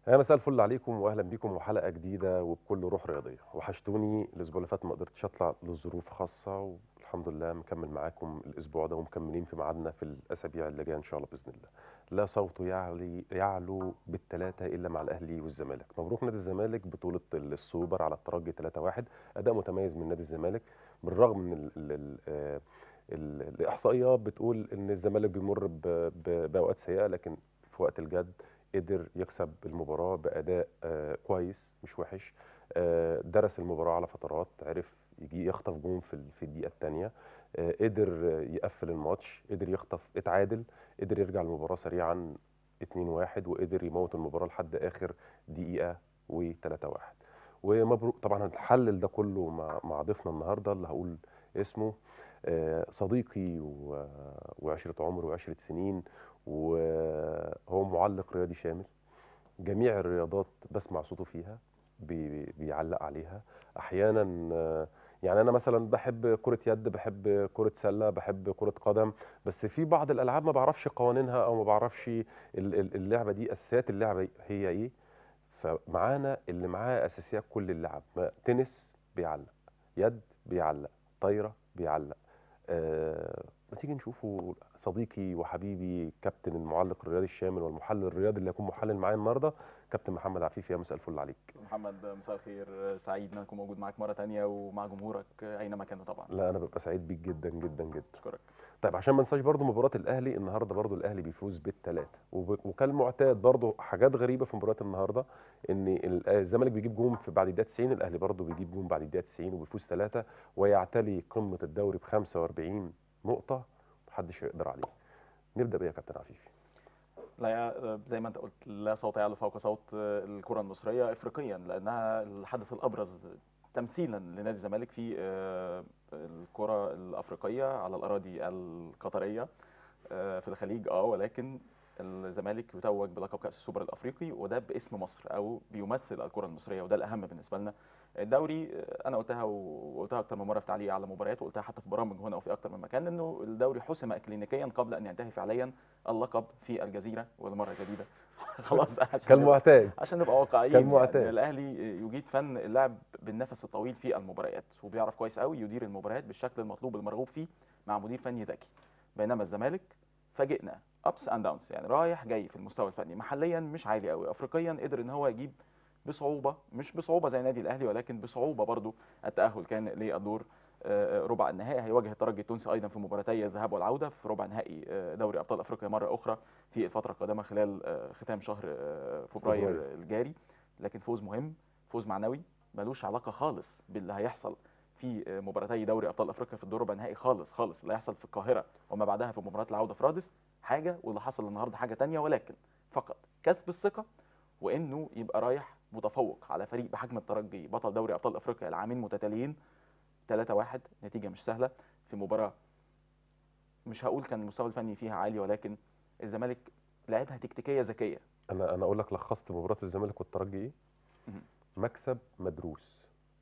يا مساء الفل عليكم واهلا بيكم وحلقه جديده وبكل روح رياضيه وحشتوني الاسبوع اللي فات ما قدرتش اطلع لظروف خاصه والحمد لله مكمل معاكم الاسبوع ده ومكملين في ميعادنا في الاسابيع اللي جايه ان شاء الله باذن الله لا صوت يعلي يعلو بالثلاثه الا مع الاهلي والزمالك مبروك نادي الزمالك بطوله السوبر على الترجي 3-1 اداء متميز من نادي الزمالك بالرغم من ال ال ال آه، ال الاحصائيات بتقول ان الزمالك بيمر ب- ب- باوقات سيئه لكن في وقت الجد قدر يكسب المباراة بأداء آه، كويس مش وحش آه، درس المباراة على فترات عرف يجي يخطف جون في ال- في الدقيقة الثانية قدر آه، يقفل الماتش قدر يخطف اتعادل قدر يرجع المباراة سريعا 2-1 وقدر يموت المباراة لحد آخر دقيقة و3-1 ومبروك طبعا هنحلل ده كله مع مع ضيفنا النهارده اللي هقول اسمه آه، صديقي و- وعشرة عمر وعشرة سنين وهو معلق رياضي شامل جميع الرياضات بسمع صوته فيها بي- بيعلق عليها احيانا آه، يعني انا مثلا بحب كرة يد بحب كرة سلة بحب كرة قدم بس في بعض الالعاب ما بعرفش قوانينها او ما بعرفش ال- ال- اللعبة دي اساسيات اللعبة هي ايه فمعانا اللي معاه اساسيات كل اللعب ما- تنس بيعلق يد بيعلق طايرة بيعلق آه، ما تيجي نشوفه صديقي وحبيبي كابتن المعلق الرياضي الشامل والمحلل الرياضي اللي هيكون محلل معايا النهارده كابتن محمد عفيفي يا مساء الفل عليك أستاذ محمد مساء الخير سعيد ان اكون موجود معاك مره تانية ومع جمهورك اينما كانوا طبعا لا انا ببقى سعيد بيك جدا جدا جدا اشكرك طيب عشان ما ننساش برضو مباراه الاهلي النهارده برضو الاهلي بيفوز بالثلاثه وب- وكالمعتاد برضو حاجات غريبه في مباراه النهارده ان ال- الزمالك بيجيب جون في بعد الدقيقه 90 الاهلي برضو بيجيب جون بعد الدقيقه 90 وبيفوز ثلاثه ويعتلي قمه الدوري ب 45 نقطه محدش يقدر عليه نبدا بيه يا كابتن عفيفي لا يا- زي ما انت قلت لا صوت يعلو فوق صوت الكره المصريه افريقيا لانها الحدث الابرز تمثيلا لنادي الزمالك في آه، الكره الافريقيه على الاراضي القطريه آه، في الخليج اه ولكن الزمالك يتوج بلقب كاس السوبر الافريقي وده باسم مصر او بيمثل الكره المصريه وده الاهم بالنسبه لنا الدوري آه، انا قلتها وقلتها اكتر من مره في تعليق على مباريات وقلتها حتى في برامج هنا وفي اكتر من مكان انه الدوري حسم اكلينيكيا قبل ان ينتهي فعليا اللقب في الجزيره والمره الجديده خلاص عشان نبقى- كالمعتاد عشان نبقى واقعيين كالمعتاد. يعني الاهلي يجيد فن اللعب بالنفس الطويل في المباريات وبيعرف كويس قوي يدير المباريات بالشكل المطلوب المرغوب فيه مع مدير فني ذكي بينما الزمالك فاجئنا ابس اند داونز يعني رايح جاي في المستوى الفني محليا مش عالي قوي افريقيا قدر ان هو يجيب بصعوبه مش بصعوبه زي النادي الاهلي ولكن بصعوبه برضو التاهل كان للدور آه، آه، ربع النهائي هيواجه الترجي التونسي ايضا في مباراتي الذهاب والعوده في ربع نهائي آه، دوري ابطال افريقيا مره اخرى في الفتره القادمه خلال آه، ختام شهر آه، فبراير فبراير. الجاري لكن فوز مهم فوز معنوي ملوش علاقه خالص باللي هيحصل في آه، مباراتي دوري ابطال افريقيا في الدور ربع النهائي خالص خالص اللي هيحصل في القاهره وما بعدها في مباراه العوده في رادس حاجه واللي حصل النهارده حاجه تانية ولكن فقط كسب الثقه وانه يبقى رايح متفوق على فريق بحجم الترجي بطل دوري ابطال افريقيا العامين متتاليين 3-1 نتيجه مش سهله في مباراه مش هقول كان المستوى الفني فيها عالي ولكن الزمالك لعبها تكتيكيه ذكيه انا انا اقول لك لخصت مباراه الزمالك والترجي ايه مهم. مكسب مدروس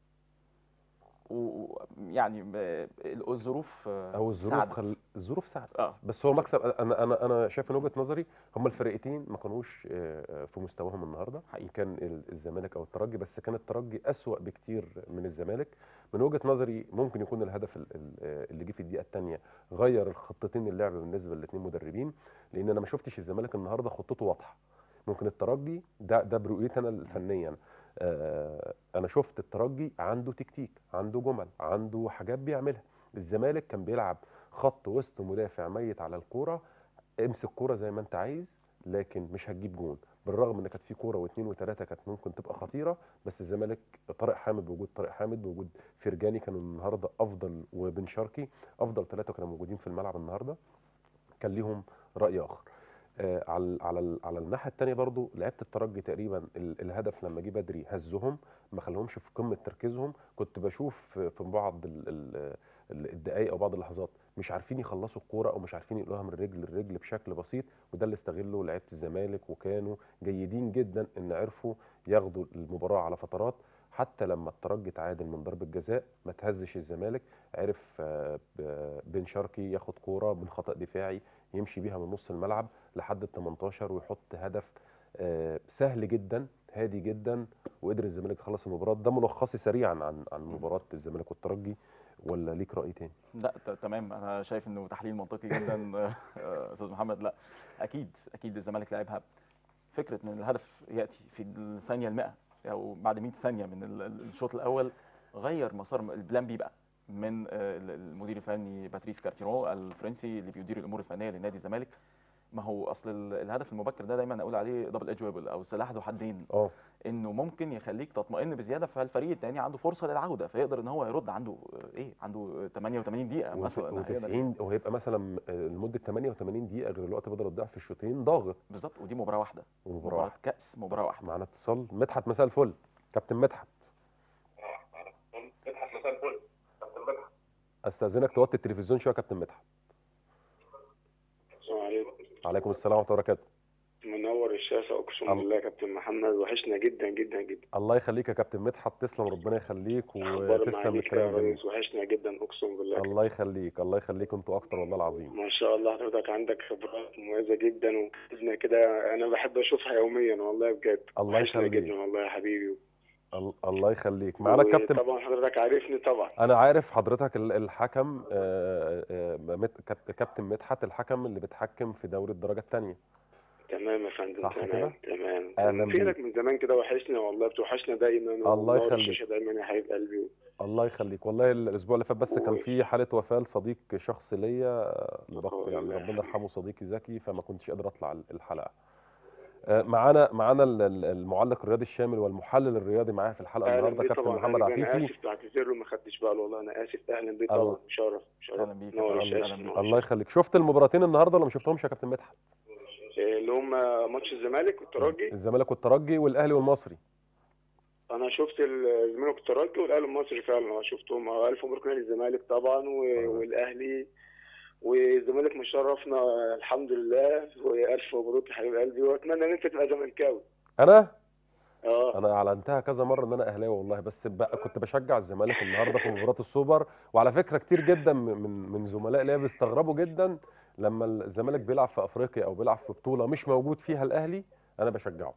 ويعني الظروف آه، او الظروف ساعدت. خل... الظروف ساعدت اه بس هو مكسب انا انا انا شايف من وجهه نظري هم الفرقتين ما كانوش آه، في مستواهم النهارده حقيقي. إن كان ال- الزمالك او الترجي بس كان الترجي اسوا بكتير من الزمالك من وجهه نظري ممكن يكون الهدف ال- ال- آه، اللي جه في الدقيقه الثانيه غير الخطتين اللعب بالنسبه للاثنين مدربين لان انا ما شفتش الزمالك النهارده خطته واضحه ممكن الترجي ده ده برؤيتي انا الفنيا آه، انا شفت الترجي عنده تكتيك عنده جمل عنده حاجات بيعملها الزمالك كان بيلعب خط وسط مدافع ميت على الكوره امسك كوره زي ما انت عايز لكن مش هتجيب جون بالرغم ان كانت في كوره واثنين وثلاثه كانت ممكن تبقى خطيره بس الزمالك طارق حامد بوجود طارق حامد بوجود فرجاني كانوا النهارده افضل وبن شرقي افضل ثلاثه كانوا موجودين في الملعب النهارده كان ليهم راي اخر آه على على ال- على الناحيه الثانيه برضو لعيبه الترجي تقريبا ال- الهدف لما جه بدري هزهم ما خلوهمش في قمه تركيزهم كنت بشوف في في بعض ال- ال- ال- الدقائق او بعض اللحظات مش عارفين يخلصوا الكوره او مش عارفين يقولوها من رجل لرجل بشكل بسيط وده اللي استغله لعيبه الزمالك وكانوا جيدين جدا ان عرفوا ياخدوا المباراه على فترات حتى لما الترجي تعادل من ضربه جزاء ما تهزش الزمالك عرف آه، ب- بن شرقي ياخد كوره من خطا دفاعي يمشي بيها من نص الملعب لحد ال 18 ويحط هدف آه، سهل جدا هادي جدا وقدر الزمالك يخلص المباراه ده ملخصي سريعا عن عن مباراه الزمالك والترجي ولا ليك راي تاني لا ت- تمام انا شايف انه تحليل منطقي جدا آه، استاذ محمد لا اكيد اكيد الزمالك لعبها فكره ان الهدف ياتي في الثانيه المئة او بعد 100 ثانيه من ال- ال- الشوط الاول غير مسار البلان بي بقى من آه، ال- المدير الفني باتريس كارتيرو الفرنسي اللي بيدير الامور الفنيه لنادي الزمالك ما هو اصل ال- الهدف المبكر ده دايما اقول عليه دبل ايدج ويبل او سلاح ذو حدين اه انه ممكن يخليك تطمئن بزياده فالفريق الثاني عنده فرصه للعوده فيقدر ان هو يرد عنده آه، ايه عنده 88 دقيقه مثلا هيقدر- و90 وهيبقى مثلا آه، لمده 88 دقيقه غير الوقت بدل الضعف في الشوطين ضاغط بالظبط ودي مباراه واحده ومباراه مباراه واحده كاس مباراه واحده معانا اتصال مدحت مساء الفل كابتن مدحت مدحت مساء الفل كابتن مدحت استاذنك توطي التلفزيون شويه يا كابتن مدحت السلام عليكم عليكم السلام ورحمه الله وبركاته منور الشاشة أقسم الله. بالله يا كابتن محمد وحشنا جدا جدا جدا الله يخليك يا كابتن مدحت تسلم ربنا يخليك أخبار وتسلم معاليك بالكلام يا الجميل ريس وحشنا جدا أقسم بالله الله يخليك الله يخليك انتوا اكتر والله العظيم ما شاء الله حضرتك عندك خبرات مميزة جدا وكتبنا كده أنا بحب أشوفها يوميا والله بجد الله وحشنا يخليك. جدا والله يا حبيبي ال- الله يخليك معانا الكابتن طبعا حضرتك عارفني طبعا انا عارف حضرتك ال- الحكم آه، آه، مت- كابت- كابتن مدحت الحكم اللي بتحكم في دوري الدرجه الثانيه تمام يا فندم صح تمام كده؟ تمام أهلاً بيك. فينك من زمان كده وحشنا والله بتوحشنا دايما الله ومنور يخليك. الشاشة دايما يا حبيب قلبي الله يخليك والله الاسبوع اللي فات بس كان في حاله وفاه لصديق شخص ليا آه، لدكتور الله يعني يرحمه. ربنا يرحمه صديقي زكي فما كنتش قادر اطلع ال- الحلقه آه، معانا معانا ال- ال- المعلق الرياضي الشامل والمحلل الرياضي معايا في الحلقه اهلا النهارده بيه كابتن طبعا محمد أهلاً بيه. انا عفيفي اسف بعتذر له ما خدتش باله والله انا اسف اهلا بيه الله. طبعا شرف شرف اهلا بيك نور أهلاً الشاشة بيك. نور الله يخليك شفت المباراتين النهارده ولا ما شفتهمش يا كابتن مدحت إيه اللي هم ماتش الزمالك والترجي الزمالك والترجي والاهلي والمصري انا شفت الزمالك والترجي والاهلي المصري فعلا أنا شفتهم الف مبروك نادي الزمالك طبعا و- والاهلي والزمالك مشرفنا الحمد لله والف مبروك يا حبيب قلبي واتمنى ان انت تبقى زملكاوي انا اه انا اعلنتها كذا مره ان انا اهلاوي والله بس بقى كنت بشجع الزمالك النهارده في مباراه السوبر وعلى فكره كتير جدا من من من زملاء ليا بيستغربوا جدا لما الزمالك بيلعب في افريقيا او بيلعب في بطوله مش موجود فيها الاهلي انا بشجعه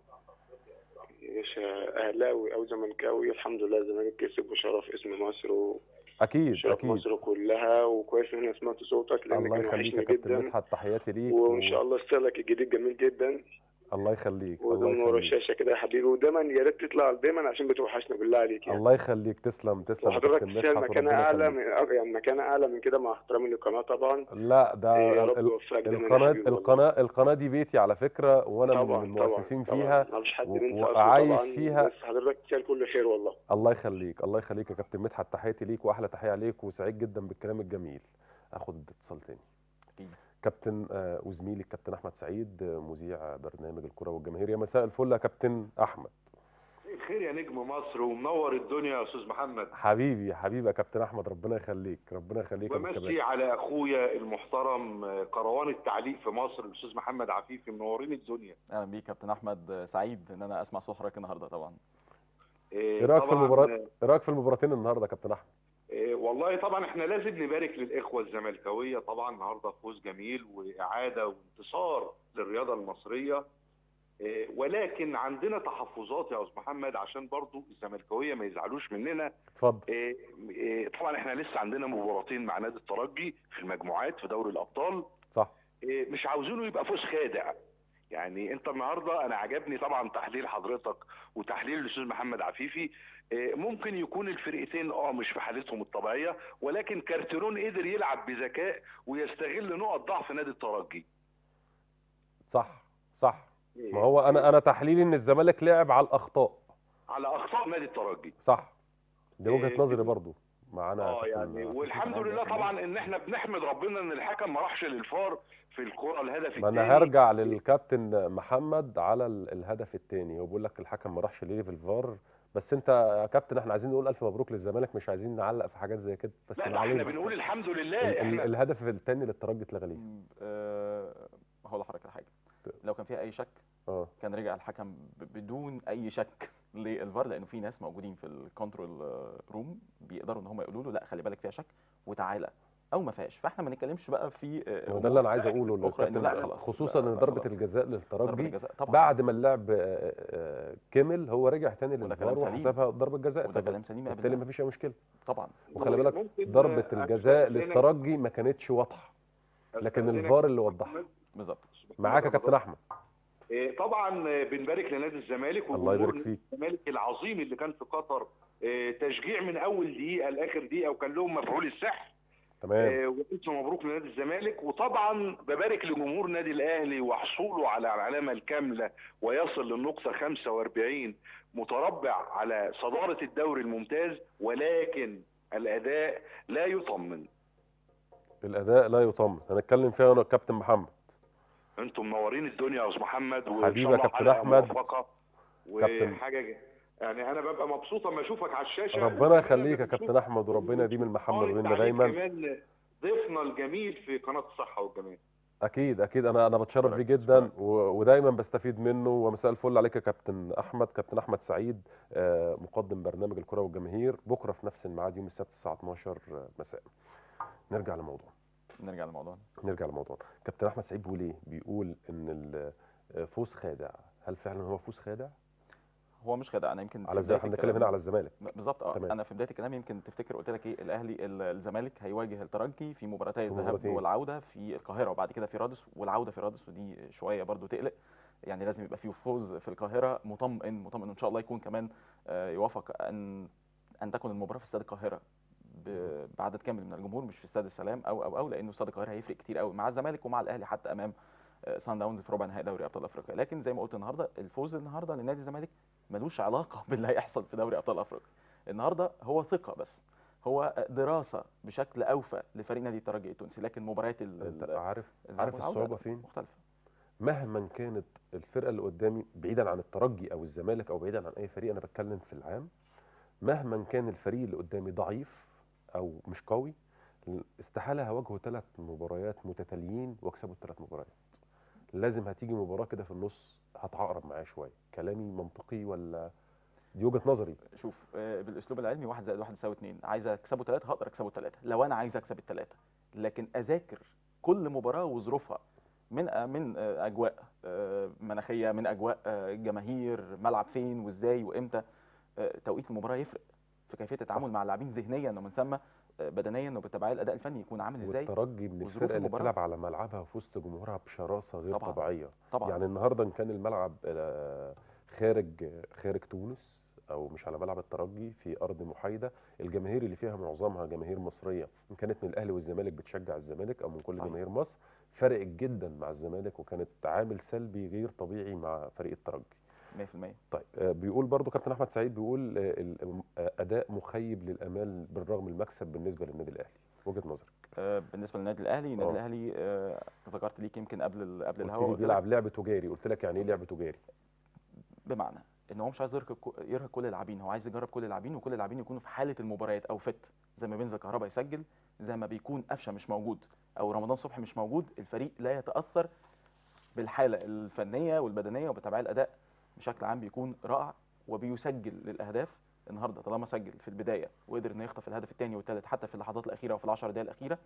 مش اهلاوي او زملكاوي الحمد لله الزمالك كسب وشرف اسم مصر اكيد وشرف اكيد مصر كلها وكويس ان انا سمعت صوتك لان الله كان يخليك يا وحشني كابتن جدا مدحت تحياتي ليك وان شاء الله ستايلك الجديد جميل جدا الله يخليك الله ودايما ورا يخليك الشاشه كده يا حبيبي ودايما يا ريت تطلع دايما عشان بتوحشنا بالله عليك يعني الله يخليك تسلم تسلم يا وحضرتك كابتن تستاهل مدحت مكانه وربنا اعلى يخليك من يعني مكانه اعلى من كده مع احترامي للقناه طبعا لا ده إيه يا رب ال- يوفقك دايما يا القناه حبيبي والله. القناه القناه دي بيتي على فكره وانا من طبعا المؤسسين طبعا فيها طبعا. ما فيش حد و- بينسى أصله وعايش طبعا فيها. بس حضرتك تستاهل كل خير والله الله يخليك الله يخليك يا كابتن مدحت تحياتي ليك واحلى تحيه عليك وسعيد جدا بالكلام الجميل اخد اتصال تاني أكيد. كابتن آه، وزميلي الكابتن احمد سعيد آه، مذيع برنامج الكره والجماهير يا مساء الفل يا كابتن احمد خير يا نجم مصر ومنور الدنيا يا استاذ محمد حبيبي حبيبي يا كابتن احمد ربنا يخليك ربنا يخليك يا أبو ومسي كباتن. على اخويا المحترم آه، كروان التعليق في مصر الاستاذ محمد عفيفي منورين الدنيا اهلا بيك كابتن احمد سعيد ان انا اسمع صوت حضرتك النهارده طبعا ايه رايك في طبعاً، المباراه آه، ايه رايك في المباراتين النهارده يا كابتن احمد آه، والله طبعا احنا لازم نبارك للاخوه الزملكاويه طبعا النهارده فوز جميل واعاده وانتصار للرياضه المصريه آه، ولكن عندنا تحفظات يا استاذ محمد عشان برضو الزملكاويه ما يزعلوش مننا اتفضل آه، آه، طبعا احنا لسه عندنا مباراتين مع نادي الترجي في المجموعات في دوري الابطال صح آه، مش عاوزينه يبقى فوز خادع يعني انت النهارده انا عجبني طبعا تحليل حضرتك وتحليل الاستاذ محمد عفيفي آه، ممكن يكون الفرقتين اه مش في حالتهم الطبيعيه ولكن كارتيرون قدر يلعب بذكاء ويستغل نقط ضعف نادي الترجي صح صح ما هو انا انا تحليلي ان الزمالك لعب على الاخطاء على اخطاء نادي الترجي صح دي وجهه إيه، نظري برضو معانا يا اه كابتن يعني أحمد. والحمد معاك لله يا فندم. طبعا ان احنا بنحمد ربنا ان الحكم ما راحش للفار في الكره الهدف ما الثاني انا هرجع للكابتن محمد على ال- الهدف الثاني هو بيقول لك الحكم ما راحش ليه في الفار بس انت يا كابتن احنا عايزين نقول الف مبروك للزمالك مش عايزين نعلق في حاجات زي كده بس لا ده معلش. احنا بنقول الحمد ال- لله ال- احنا الهدف الثاني للترجي اتلغى ليه م- آه، هقول لحضرتك على حاجه لو كان فيها اي شك اه كان رجع الحكم ب- بدون اي شك للفار لانه في ناس موجودين في الكنترول روم بيقدروا ان هم يقولوا له لا خلي بالك فيها شك وتعالى او ما فيهاش فاحنا ما نتكلمش بقى في آه، هو ده اللي انا عايز اقوله أخرى إنه لا للكابتن خلاص، خصوصا لا، ان لا ضربه خلاص. الجزاء ضربه للترجي الجزاء طبعا بعد ما اللعب آه، آه، كمل هو رجع تاني وده للفار كلام سليم. وحسبها ضربه جزاء وده كلام سليم بالتالي 100% ما فيش اي مشكله طبعا وخلي بالك ممكن ضربه أكثر الجزاء لنا- للترجي ما كانتش واضحه لكن أستاذنك الفار اللي وضحها بالظبط معاك يا كابتن احمد إيه، طبعا آه، بنبارك لنادي الزمالك الله وجمهور يبارك نادي فيك الزمالك العظيم اللي كان في قطر إيه، تشجيع من اول دقيقه لاخر دقيقه وكان لهم مفعول السحر تمام إيه، والف مبروك لنادي الزمالك وطبعا ببارك لجمهور نادي الاهلي وحصوله على العلامه الكامله ويصل للنقطه 45 متربع على صداره الدوري الممتاز ولكن الاداء لا يطمن الاداء لا يطمن هنتكلم فيها انا والكابتن محمد انتم منورين الدنيا يا استاذ محمد وان حبيبي شاء يا الله كابتن حلقة أحمد. موفقة كابتن. وحاجه ج- يعني انا ببقى مبسوط اما اشوفك على الشاشه ربنا يخليك يا كابتن احمد وربنا يديم المحبه قارئ بيننا تعليق دايما كمان ضيفنا الجميل في قناه الصحه والجمال اكيد اكيد انا انا بتشرف بيه أشكرك، جدا أشكرك. و- ودايما بستفيد منه ومساء الفل عليك يا كابتن احمد كابتن احمد سعيد آه، مقدم برنامج الكره والجماهير بكره في نفس الميعاد يوم السبت الساعه 12 مساء نرجع لموضوع نرجع لموضوعنا نرجع لموضوع كابتن احمد سعيد بيقول ايه بيقول ان الفوز خادع هل فعلا هو فوز خادع هو مش خدع انا يمكن في على الزمالك بداية هنتكلم هنا الكلام- على الزمالك بالظبط اه تمام. انا في بدايه الكلام يمكن تفتكر قلت لك ايه الاهلي ال- الزمالك هيواجه الترجي في مباراتي في الذهاب مباراتين. والعوده في القاهره وبعد كده في رادس والعوده في رادس ودي شويه برضو تقلق يعني لازم يبقى فيه فوز في القاهره مطمئن مطمئن ان شاء الله يكون كمان آه، يوافق ان ان تكون المباراه في استاد القاهره ب- بعدد كامل من الجمهور مش في استاد السلام او او او لانه استاد القاهره هيفرق كتير قوي مع الزمالك ومع الاهلي حتى امام آه، سان داونز في ربع نهائي دوري ابطال افريقيا لكن زي ما قلت النهارده الفوز النهارده لنادي الزمالك ملوش علاقه باللي هيحصل في دوري ابطال افريقيا النهارده هو ثقه بس هو دراسه بشكل اوفى لفريق نادي الترجي التونسي لكن مباريات ال- انت ال- عارف الذهاب عارف والعودة الصعوبه فين مختلفه مهما كانت الفرقه اللي قدامي بعيدا عن الترجي او الزمالك او بعيدا عن اي فريق انا بتكلم في العام مهما كان الفريق اللي قدامي ضعيف او مش قوي استحاله هواجهه ثلاث مباريات متتاليين واكسبه الثلاث مباريات لازم هتيجي مباراه كده في النص هتعقرب معايا شويه كلامي منطقي ولا دي وجهه نظري شوف آه، بالاسلوب العلمي واحد زائد واحد يساوي اتنين عايز اكسبه ثلاثه هقدر اكسبه ثلاثه لو انا عايز اكسب الثلاثه لكن اذاكر كل مباراه وظروفها من آه، من آه، اجواء آه، مناخيه من اجواء آه، جماهير ملعب فين وازاي وامتى آه، توقيت المباراه يفرق في كيفيه التعامل مع اللاعبين ذهنيا ومن ثم آه، بدنيا وبالتبعيه الاداء الفني يكون عامل ازاي والترجي من وظروف الفرقه اللي المباراة. بتلعب على ملعبها في وسط جمهورها بشراسه غير طبعاً. طبيعيه طبعا يعني النهارده ان كان الملعب آه، خارج خارج تونس او مش على ملعب الترجي في ارض محايده الجماهير اللي فيها معظمها جماهير مصريه ان كانت من الاهلي والزمالك بتشجع الزمالك او من كل صحيح. جماهير مصر فرقت جدا مع الزمالك وكانت عامل سلبي غير طبيعي مع فريق الترجي 100% طيب آه، بيقول برضو كابتن احمد سعيد بيقول آه، ال- آه، اداء مخيب للامال بالرغم من المكسب بالنسبه للنادي الاهلي وجهه نظرك آه، بالنسبه للنادي الاهلي النادي آه. الاهلي آه، ذكرت ليك يمكن قبل ال- قبل قلت الهوا لي قلت لك بيلعب لعب تجاري قلت لك يعني ايه لعب تجاري بمعنى ان هو مش عايز يرهق كو- يرهق كل اللاعبين هو عايز يجرب كل اللاعبين وكل اللاعبين يكونوا في حاله المباريات او فت زي ما بينزل كهربا يسجل زي ما بيكون قفشه مش موجود او رمضان صبحي مش موجود الفريق لا يتاثر بالحاله الفنيه والبدنيه وبتبع الاداء بشكل عام بيكون رائع وبيسجل للاهداف النهارده طالما سجل في البدايه وقدر انه يخطف الهدف الثاني والثالث حتى في اللحظات الاخيره وفي العشر دقائق الاخيره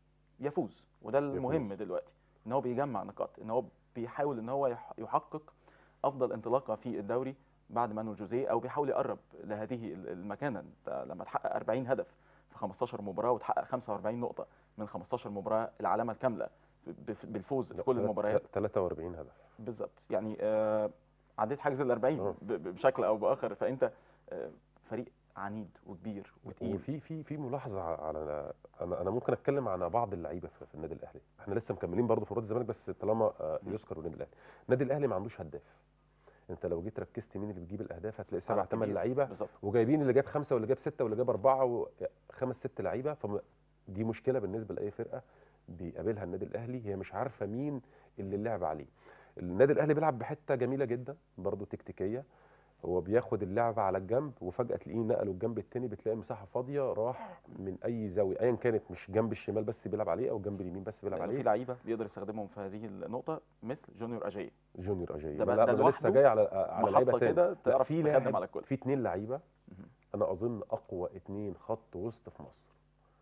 يفوز وده المهم دلوقتي ان هو بيجمع نقاط ان هو بيحاول ان هو يح- يحقق افضل انطلاقه في الدوري بعد مانويل جوزيه او بيحاول يقرب لهذه ال- المكانه انت لما تحقق 40 هدف في 15 مباراه وتحقق 45 نقطه من 15 مباراه العلامه الكامله ب- بالفوز في كل المباريات 43 هدف بالظبط يعني آه عديت حاجز ال 40 آه. ب- ب- بشكل او باخر فانت آه فريق عنيد وكبير وتقيل وفي في في ملاحظه على انا انا ممكن اتكلم عن بعض اللعيبه في, في النادي الاهلي احنا لسه مكملين برضه في رد الزمالك بس طالما آه، م. يذكر النادي الاهلي النادي الاهلي ما عندوش هداف انت لو جيت ركزت مين اللي بيجيب الاهداف هتلاقي سبع عدد ثمان كبير. لعيبه بالظبط وجايبين اللي جاب خمسه واللي جاب سته واللي جاب اربعه وخمس ست لعيبه فدي مشكله بالنسبه لاي فرقه بيقابلها النادي الاهلي هي مش عارفه مين اللي اللعب عليه النادي الاهلي بيلعب بحته جميله جدا برضه تكتيكيه هو بياخد اللعبه على الجنب وفجاه تلاقيه نقله الجنب التاني بتلاقي مساحه فاضيه راح من اي زاويه ايا كانت مش جنب الشمال بس بيلعب عليه او جنب اليمين بس بيلعب لأنه في عليه لعيبه بيقدر يستخدمهم في هذه النقطه مثل جونيور اجاي جونيور اجاي ده بقى- لا ده ما انا لسه لوحده جاي على على لعيبه محطه تاني كده لا، تعرف في تخدم لاعب على الكل في اتنين لعيبه مهم. انا اظن اقوى اتنين خط وسط في مصر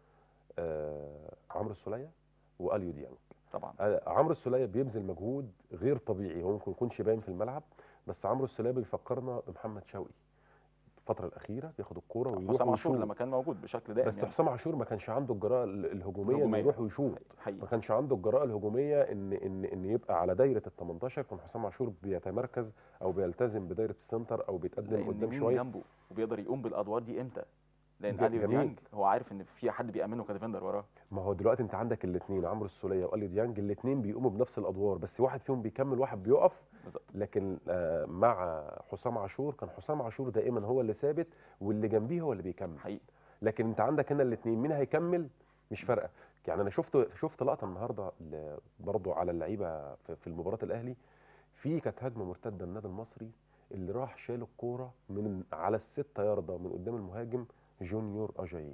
آه عمرو السوليه واليو ديانج طبعا آه، عمرو السوليه بيبذل مجهود غير طبيعي هو ممكن يكونش باين في الملعب بس عمرو السوليه بيفكرنا بمحمد شوقي الفتره الاخيره بياخد الكوره ويروح حسام عاشور ويشوط لما كان موجود بشكل دائم بس يعني. حسام عاشور ما كانش عنده الجراءه ال- الهجوميه انه الهجومية. يروح ويشوط ما حقيقي كانش عنده الجراءه الهجوميه ان ان ان يبقى على دايره ال 18 كان حسام عاشور بيتمركز او بيلتزم بدايره السنتر او بيتقدم لان قدام مين شويه جنبه وبيقدر يقوم بالادوار دي امتى لان ج- اليو جميل. ديانج هو عارف ان في حد بيامنه كديفندر وراه ما هو دلوقتي انت عندك الاثنين عمرو السوليه واليو ديانج الاثنين بيقوموا بنفس الادوار بس واحد فيهم بيكمل واحد بيقف بالظبط لكن آه، مع حسام عاشور كان حسام عاشور دائما هو اللي ثابت واللي جنبيه هو اللي بيكمل حقيقي لكن انت عندك هنا الاثنين مين هيكمل مش فارقه يعني انا شفت شفت لقطه النهارده ل- برضو على اللعيبه في في المباراه الاهلي في كانت هجمه مرتده النادي المصري اللي راح شال الكوره من على الستة ياردة من قدام المهاجم جونيور اجاييه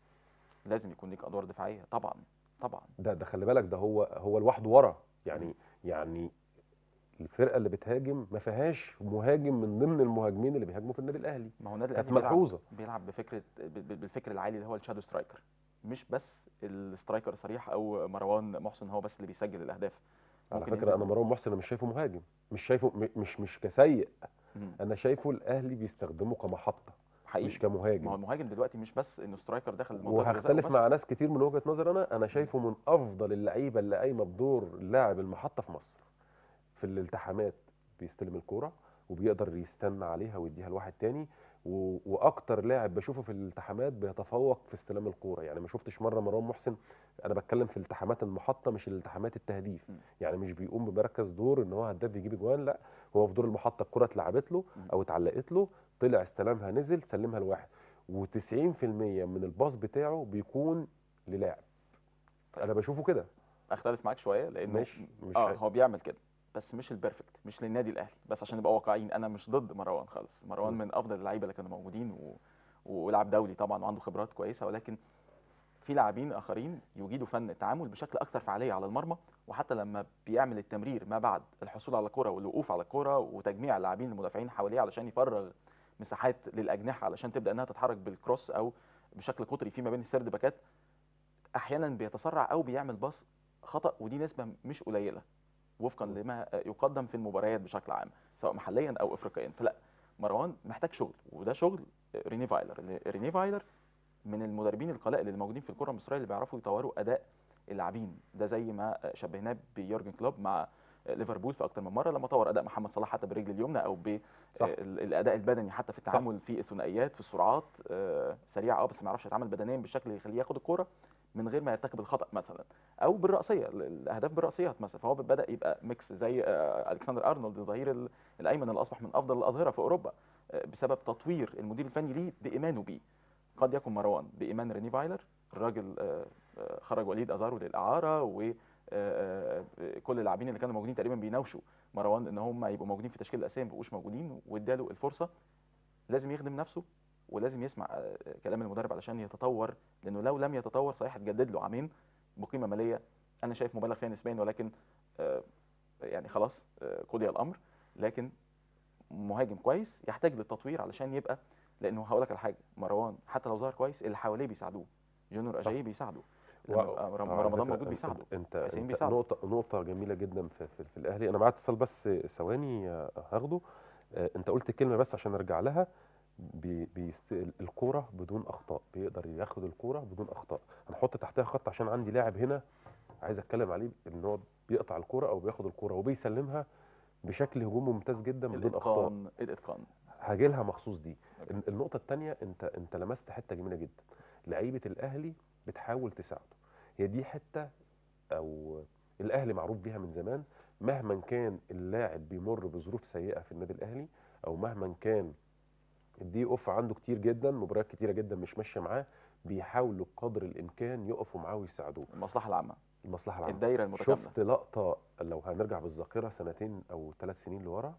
لازم يكون ليك ادوار دفاعيه طبعا طبعا ده ده خلي بالك ده هو هو لوحده ورا يعني يعني الفرقه اللي بتهاجم ما فيهاش مهاجم من ضمن المهاجمين اللي بيهاجموا في النادي الاهلي ما هو النادي كانت الاهلي بيلعب ملحوظه بيلعب بفكره ب- ب- بالفكر العالي اللي هو الشادو سترايكر مش بس السترايكر صريح او مروان محسن هو بس اللي بيسجل الاهداف على ممكن فكره ينزل- انا مروان محسن انا مش شايفه مهاجم مش شايفه م- مش مش كسيء مم. انا شايفه الاهلي بيستخدمه كمحطه حقيقي مش ما هو كمهاجم المهاجم دلوقتي مش بس انه سترايكر داخل منطقه الجزاء وهختلف وبس. مع ناس كتير من وجهه نظر انا انا شايفه من افضل اللعيبه اللي قايمه بدور لاعب المحطه في مصر في الالتحامات بيستلم الكوره وبيقدر يستنى عليها ويديها لواحد تاني و... واكتر لاعب بشوفه في الالتحامات بيتفوق في استلام الكوره يعني ما شفتش مره مروان محسن انا بتكلم في التحامات المحطه مش الالتحامات التهديف م. يعني مش بيقوم بمركز دور ان هو هداف يجيب اجوان لا هو في دور المحطه الكره اتلعبت له م. او اتعلقت له طلع استلمها نزل سلمها لواحد و90% من الباص بتاعه بيكون للاعب طيب. انا بشوفه كده اختلف معاك شويه لانه مش مش اه هو بيعمل كده بس مش البيرفكت مش للنادي الاهلي بس عشان نبقى واقعيين انا مش ضد مروان خالص مروان م. من افضل اللعيبه اللي كانوا موجودين و... ولاعب دولي طبعا وعنده خبرات كويسه ولكن في لاعبين اخرين يجيدوا فن التعامل بشكل اكثر فعاليه على المرمى وحتى لما بيعمل التمرير ما بعد الحصول على الكره والوقوف على الكره وتجميع اللاعبين المدافعين حواليه علشان يفرغ مساحات للاجنحه علشان تبدا انها تتحرك بالكروس او بشكل قطري فيما بين السرد باكات احيانا بيتسرع او بيعمل باص خطا ودي نسبه مش قليله وفقا لما يقدم في المباريات بشكل عام سواء محليا او افريقيا فلا مروان محتاج شغل وده شغل ريني فايلر اللي- ريني فايلر من المدربين القلائل اللي موجودين في الكره المصريه اللي بيعرفوا يطوروا اداء اللاعبين ده زي ما شبهناه بيورجن كلوب مع ليفربول في اكتر من مره لما طور اداء محمد صلاح حتى بالرجل اليمنى او صح. بالاداء البدني حتى في التعامل في الثنائيات في السرعات آه، سريع اه بس ما يعرفش يتعامل بدنيا بالشكل اللي يخليه ياخد الكوره من غير ما يرتكب الخطا مثلا او بالراسيه الاهداف بالراسيات مثلا فهو بدا يبقى ميكس زي آه، الكسندر ارنولد الظهير ال- الايمن اللي اصبح من افضل الاظهره في اوروبا آه، بسبب تطوير المدير الفني ليه بايمانه بيه قد يكون مروان بايمان ريني فايلر الراجل آه، آه، خرج وليد ازارو للاعاره و آه، آه، كل اللاعبين اللي كانوا موجودين تقريبا بيناوشوا مروان ان هم يبقوا موجودين في تشكيل الاساسي ما يبقوش موجودين واداله الفرصه لازم يخدم نفسه ولازم يسمع آه، كلام المدرب علشان يتطور لانه لو لم يتطور صحيح هتجدد له عامين بقيمه ماليه انا شايف مبالغ فيها نسبيا ولكن آه، يعني خلاص آه، قضي الامر لكن مهاجم كويس يحتاج للتطوير علشان يبقى لانه هقول لك على حاجه مروان حتى لو ظهر كويس اللي حواليه بيساعدوه جونيور اجاي بيساعده لما يبقى رم- على رمضان فكرة موجود أنت- بيساعده انت, حسين انت بيساعده. نقطه نقطه جميله جدا في, في, في الاهلي انا معايا اتصال بس ثواني آه، هاخده آه، انت قلت كلمه بس عشان ارجع لها بي بيست... الكوره بدون اخطاء بيقدر ياخد الكوره بدون اخطاء هنحط تحتها خط عشان عندي لاعب هنا عايز اتكلم عليه ان هو بيقطع الكوره او بياخد الكوره وبيسلمها بشكل هجومي ممتاز جدا بدون اخطاء الاتقان الاتقان هاجي لها مخصوص دي الن- النقطة التانية انت انت لمست حتة جميلة جدا لعيبة الاهلي بتحاول تساعده هي دي حتة او الاهلي معروف بيها من زمان مهما كان اللاعب بيمر بظروف سيئة في النادي الاهلي او مهما كان الدي اوف عنده كتير جدا مباريات كتيرة جدا مش ماشية معاه بيحاولوا بقدر الامكان يقفوا معاه ويساعدوه المصلحه العامه المصلحة العامة الدايره المتكامله شفت لقطة لو هنرجع بالذاكرة سنتين أو ثلاث سنين لورا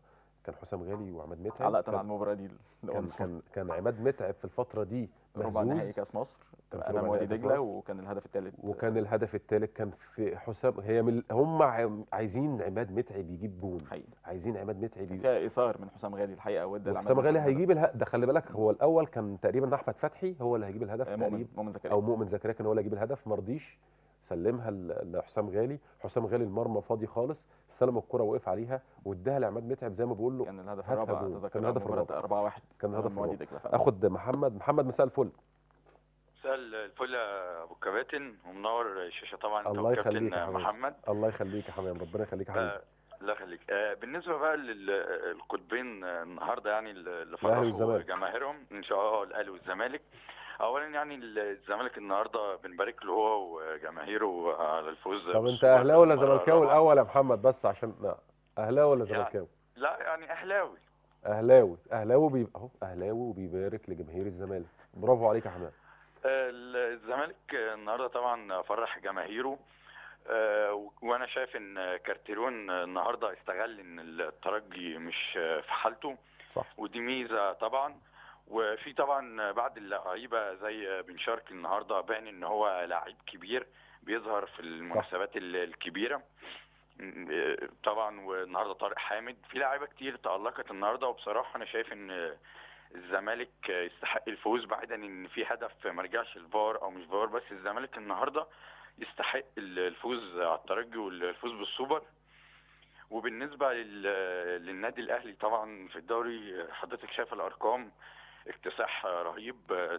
كان حسام غالي وعماد متعب علقت كان- انا على المباراه دي كان لأونس كان كان عماد متعب في الفتره دي ربع نهائي مهزوز كاس مصر كان في امام ربع وادي نهائي كأس دجله مصر. وكان الهدف الثالث وكان الهدف الثالث كان في حسام هي من هم ع- عايزين عماد متعب يجيب جون حقيقي عايزين عماد متعب كان يجيب فيها اثار من حسام غالي الحقيقه وادى لعماد حسام غالي متعب هيجيب اله... ده خلي بالك هو الاول كان تقريبا احمد فتحي هو اللي هيجيب الهدف آه، مؤمن تقريبا مؤمن زكريا او مؤمن زكريا كان هو اللي هيجيب الهدف ما رضيش سلمها ل- لحسام غالي حسام غالي المرمى فاضي خالص استلم الكره وقف عليها واداها لعماد متعب زي ما بقول له كان الهدف هاتها الرابع جول. اتذكر كان الهدف مباراه الرابع. 4 1 كان الهدف وادي الرابع. دجله فعلا. اخد محمد محمد مساء الفل مساء الفل يا ابو الكباتن ومنور الشاشه طبعا انت الله والكابتن يخليك يا حبيبي. محمد الله يخليك يا حبيبي ربنا يخليك يا حبيبي آه، الله يخليك آه، بالنسبه بقى للقطبين آه، النهارده يعني اللي الأهلي فرحوا والزمالك. جماهيرهم ان شاء الله الاهلي والزمالك اولا يعني الزمالك النهارده بنبارك له هو وجماهيره على الفوز طب انت بالسوبر اهلاوي ولا المرة زملكاوي الرابعة. الاول يا محمد بس عشان لا اهلاوي ولا يعني- زملكاوي لا يعني اهلاوي اهلاوي اهلاوي بيبقى اهو اهلاوي وبيبارك لجماهير الزمالك برافو عليك يا حماد آه، الزمالك النهارده طبعا فرح جماهيره آه، و- وانا شايف ان كارتيرون النهارده استغل ان الترجي مش في حالته صح ودي ميزه طبعا وفي طبعا بعض اللعيبه زي بن شرقي النهارده باين ان هو لعيب كبير بيظهر في المناسبات ال- الكبيره م- طبعا والنهارده طارق حامد في لعيبه كتير تالقت النهارده وبصراحه انا شايف ان الزمالك يستحق الفوز بعيدا ان في هدف ما رجعش الفار او مش فار بس الزمالك النهارده يستحق الفوز على الترجي والفوز بالسوبر وبالنسبه لل- للنادي الاهلي طبعا في الدوري حضرتك شايف الارقام اكتساح رهيب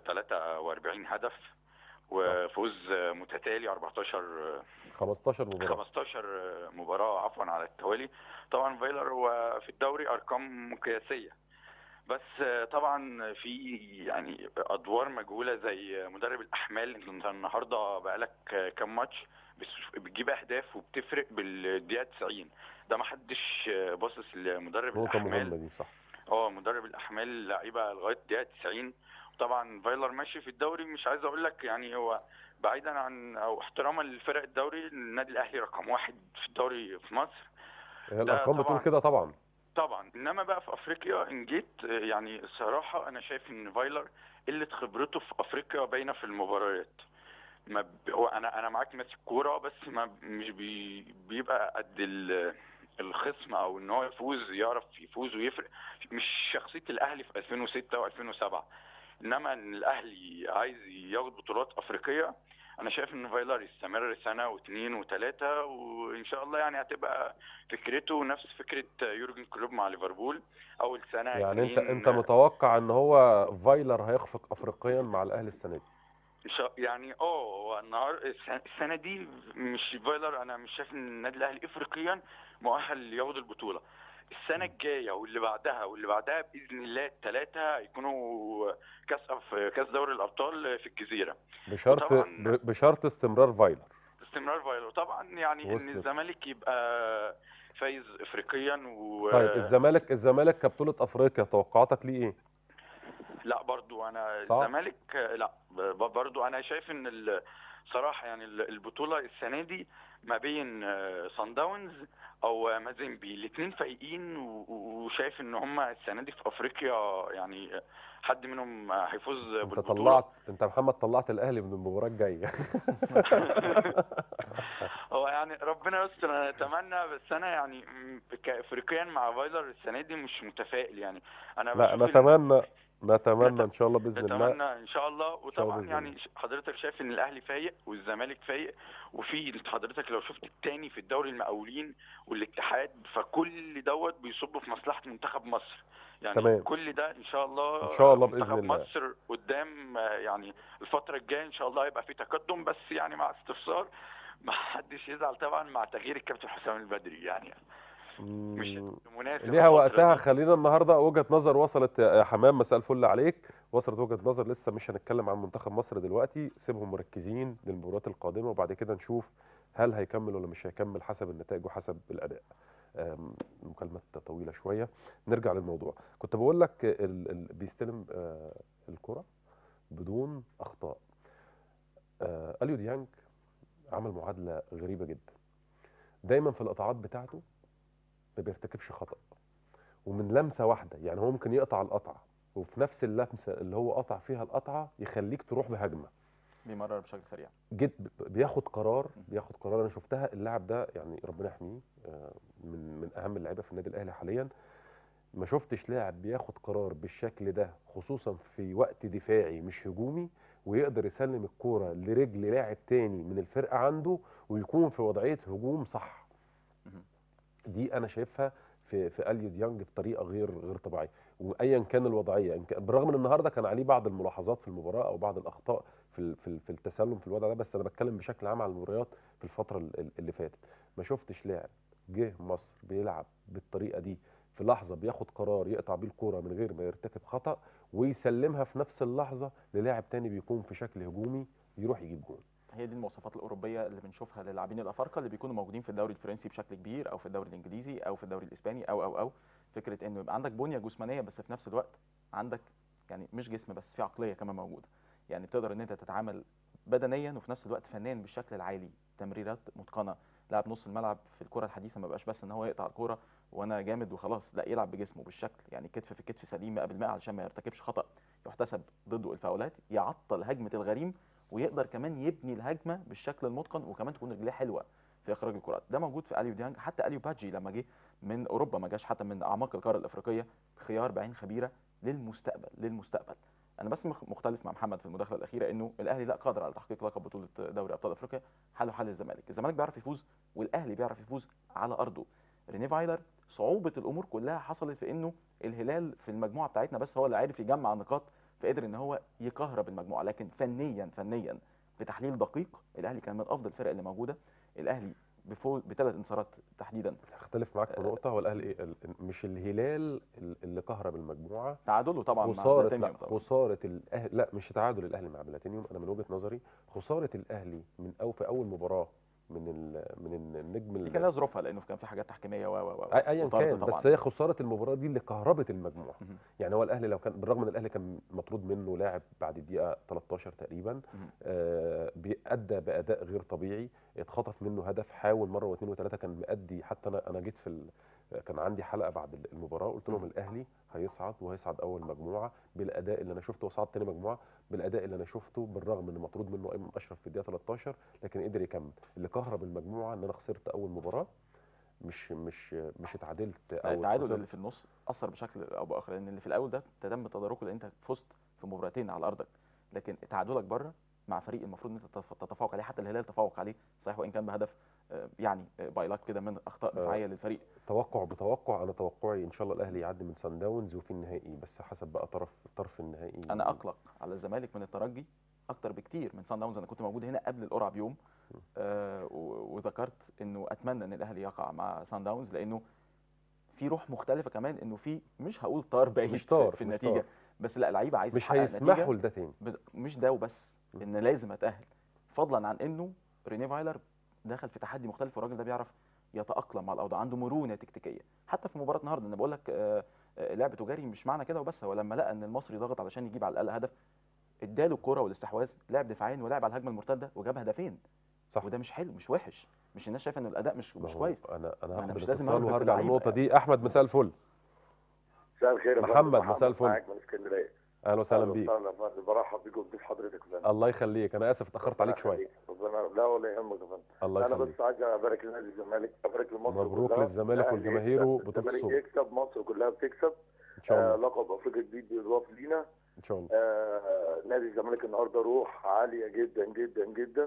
43 هدف وفوز متتالي 14 15 مباراه 15 مباراة عفوا على التوالي طبعا فايلر هو في الدوري أرقام قياسية بس طبعا في يعني أدوار مجهولة زي مدرب الأحمال أنت النهاردة بقالك كام ماتش بس- بتجيب أهداف وبتفرق بالدقيقة 90 ده ما حدش باصص لمدرب نقطه الأحمال مهمه دي صح اه مدرب الاحمال لعيبه لغايه دقيقه 90 طبعا فايلر ماشي في الدوري مش عايز اقول لك يعني هو بعيدا عن او احتراما للفرق الدوري النادي الاهلي رقم واحد في الدوري في مصر هي الارقام بتقول طبعاً. كده طبعا طبعا انما بقى في افريقيا ان جيت آه، يعني الصراحه انا شايف ان فايلر قله خبرته في افريقيا باينه في المباريات ما ب... هو انا انا معاك ماسك كوره بس ما مش بي... بيبقى قد ال... الخصم او ان هو يفوز يعرف يفوز ويفرق مش شخصيه الاهلي في 2006 و2007 انما ان الاهلي عايز ياخد بطولات افريقيه انا شايف ان فايلر يستمر سنه واثنين وثلاثه وان شاء الله يعني هتبقى فكرته نفس فكره يورجن كلوب مع ليفربول اول سنه يعني انت اتنين، انت متوقع ان هو فايلر هيخفق افريقيا مع الاهلي السنه دي إن شاء- يعني اه هو النهار الس- السنه دي مش فايلر انا مش شايف ان النادي الاهلي افريقيا مؤهل ياخد البطوله السنه الجايه واللي بعدها واللي بعدها باذن الله الثلاثه هيكونوا كاس في كاس دوري الابطال في الجزيره بشرط وطبعاً- ب- بشرط استمرار فايلر استمرار فايلر طبعا يعني ان وصلت. الزمالك يبقى فايز افريقيا و طيب الزمالك الزمالك كبطوله افريقيا توقعاتك ليه ايه لا برضو انا صح؟ الزمالك لا ب- برضو انا شايف ان ال- صراحه يعني ال- البطوله السنه دي ما بين صن داونز او مازيمبي الاثنين فايقين و- و- وشايف ان هم السنه دي في افريقيا يعني حد منهم هيفوز انت بالبطوله طلعت انت محمد طلعت الاهلي من المباراه الجايه هو يعني ربنا يستر انا اتمنى بس انا يعني م- كافريقيا مع فايلر السنه دي مش متفائل يعني انا لا بشوف إن- نتمنى نتمنى ان شاء الله باذن الله نتمنى ان شاء الله شاء الله وطبعا بإذن يعني الله. ش- حضرتك شايف ان الاهلي فايق والزمالك فايق وفي حضرتك لو شفت التاني في الدوري المقاولين والاتحاد فكل دوت بيصب في مصلحه منتخب مصر يعني تمام. كل ده ان شاء الله إن شاء الله بإذن منتخب الله. مصر قدام آه، يعني الفتره الجايه ان شاء الله هيبقى في تقدم بس يعني مع استفسار ما حدش يزعل طبعا مع تغيير الكابتن حسام البدري يعني مش مم، مناسب ليها الفترة وقتها دي. خلينا النهارده وجهه نظر وصلت يا حمام مساء الفل عليك وصلت وجهه نظر لسه مش هنتكلم عن منتخب مصر دلوقتي سيبهم مركزين للمباريات القادمه وبعد كده نشوف هل هيكمل ولا مش هيكمل حسب النتائج وحسب الاداء آم، المكالمه طويله شويه نرجع للموضوع كنت بقول لك ال... ال... بيستلم آه، الكره بدون اخطاء آه، اليو ديانج عمل معادله غريبه جدا دايما في القطاعات بتاعته ما بيرتكبش خطأ ومن لمسه واحده يعني هو ممكن يقطع القطعه وفي نفس اللمسه اللي هو قطع فيها القطعه يخليك تروح بهجمه بيمرر بشكل سريع جيت ب- بياخد قرار بياخد قرار انا شفتها اللاعب ده يعني ربنا يحميه آه، من من اهم اللعيبه في النادي الاهلي حاليا ما شفتش لاعب بياخد قرار بالشكل ده خصوصا في وقت دفاعي مش هجومي ويقدر يسلم الكوره لرجل لاعب تاني من الفرقه عنده ويكون في وضعيه هجوم صح مهم. دي انا شايفها في في اليو ديانج بطريقه غير غير طبيعيه وايا كان الوضعيه إن كان- بالرغم ان النهارده كان عليه بعض الملاحظات في المباراه او بعض الاخطاء في ال- في ال- في التسلم في الوضع ده بس انا بتكلم بشكل عام على المباريات في الفتره ال- ال- اللي فاتت ما شفتش لاعب جه مصر بيلعب بالطريقه دي في لحظه بياخد قرار يقطع بيه الكوره من غير ما يرتكب خطا ويسلمها في نفس اللحظه للاعب تاني بيكون في شكل هجومي يروح يجيب جول هي دي المواصفات الاوروبيه اللي بنشوفها للاعبين الافارقه اللي بيكونوا موجودين في الدوري الفرنسي بشكل كبير او في الدوري الانجليزي او في الدوري الاسباني او او او فكره انه يبقى عندك بنيه جسمانيه بس في نفس الوقت عندك يعني مش جسم بس في عقليه كمان موجوده يعني بتقدر ان انت تتعامل بدنيا وفي نفس الوقت فنيا بالشكل العالي تمريرات متقنه لاعب نص الملعب في الكره الحديثه ما بقاش بس ان هو يقطع الكوره وانا جامد وخلاص لا يلعب بجسمه بالشكل يعني كتف في كتف سليم 100% علشان ما يرتكبش خطا يحتسب ضده الفاولات يعطل هجمه الغريم ويقدر كمان يبني الهجمه بالشكل المتقن وكمان تكون رجليه حلوه في اخراج الكرات ده موجود في اليو ديانج حتى اليو باجي لما جه من اوروبا ما جاش حتى من اعماق القاره الافريقيه خيار بعين خبيره للمستقبل للمستقبل انا بس مخ- مختلف مع محمد في المداخله الاخيره انه الاهلي لا قادر على تحقيق لقب بطوله دوري ابطال افريقيا حاله حال الزمالك الزمالك بيعرف يفوز والاهلي بيعرف يفوز على ارضه ريني فايلر صعوبه الامور كلها حصلت في انه الهلال في المجموعه بتاعتنا بس هو اللي عارف يجمع نقاط فقدر ان هو يكهرب المجموعه لكن فنيا فنيا بتحليل دقيق الاهلي كان من افضل الفرق اللي موجوده الاهلي بفوز بثلاث انتصارات تحديدا اختلف معاك في نقطه هو الاهلي إيه؟ ال- مش الهلال اللي كهرب المجموعه تعادله طبعا مع خساره لا بلاتينيوم طبعا خساره الاهلي لا مش تعادل الاهلي مع بلاتينيوم انا من وجهه نظري خساره الاهلي من او في اول مباراه من ال من النجم دي ال- كان لها ظروفها لانه كان في حاجات تحكيميه و و و أي- ايا وطرد كان طبعاً. بس هي خساره المباراه دي اللي كهربت المجموعه مهم. يعني هو الاهلي لو كان بالرغم ان الاهلي كان مطرود منه لاعب بعد الدقيقه 13 تقريبا مهم. آه بيأدى باداء غير طبيعي اتخطف منه هدف حاول مره واثنين وثلاثه كان مأدي حتى انا انا جيت في ال... كان عندي حلقه بعد المباراه قلت لهم مم. الاهلي هيصعد وهيصعد اول مجموعه بالاداء اللي انا شفته وصعد تاني مجموعه بالاداء اللي انا شفته بالرغم ان مطرود منه ايمن اشرف في الدقيقه 13 لكن قدر يكمل اللي كهرب المجموعه ان انا خسرت اول مباراه مش مش مش اتعادلت او التعادل خسرت. اللي في النص اثر بشكل او باخر لان اللي في الاول ده تم تداركه لان انت فزت في مباراتين على ارضك لكن تعادلك بره مع فريق المفروض ان انت تتف- تتفوق عليه حتى الهلال تفوق عليه صحيح وان كان بهدف آه، يعني آه، بايلات كده من اخطاء آه. دفاعيه للفريق توقع بتوقع انا توقعي ان شاء الله الاهلي يعدي من سان داونز وفي النهائي بس حسب بقى طرف الطرف النهائي انا اقلق على الزمالك من الترجي اكتر بكتير من سان داونز انا كنت موجود هنا قبل القرعه بيوم آه و- وذكرت انه اتمنى ان الاهلي يقع مع سان داونز لانه في روح مختلفه كمان انه في مش هقول طار بعيد مش طار في, في مش النتيجه طار. بس لا لعيبه عايزه مش تحقق نتيجة. هيسمحوا لده تاني بز- مش ده وبس م. ان لازم اتاهل فضلا عن انه ريني فايلر دخل في تحدي مختلف والراجل ده بيعرف يتاقلم مع الاوضاع عنده مرونه تكتيكيه حتى في مباراه النهارده انا بقول لك آه، آه، لعب تجاري مش معنى كده وبس هو لما لقى ان المصري ضغط علشان يجيب على الاقل هدف اداله الكره والاستحواذ لعب دفاعيا ولعب على الهجمه المرتده وجاب هدفين صح وده مش حلو مش وحش مش الناس شايفه ان الاداء مش ما مش هو كويس انا انا ما أنا هاخد مش لازم الاتصال أربط وهرجع اللعيبة. للنقطه دي احمد مساء الفل مساء الخير يا فندم. محمد، مساء الفل. معاك من اسكندريه اهلا وسهلا أهلا بيك وسهلا يا فندم برحب بيك وبضيف حضرتك يا فندم الله يخليك انا اسف اتاخرت عليك ربنا شويه يخليك. ربنا لا ولا يهمك يا فندم الله انا يخليك بس عايز ابارك لنادي الزمالك ابارك لمصر مبروك كلها. للزمالك الأهلي والجماهير يكسب، بطولة الزمالك السوبر. يكسب مصر كلها بتكسب ان شاء آه الله لقب افريقيا جديد بيضاف لينا ان شاء الله آه نادي الزمالك النهارده روح عاليه جدا جدا جدا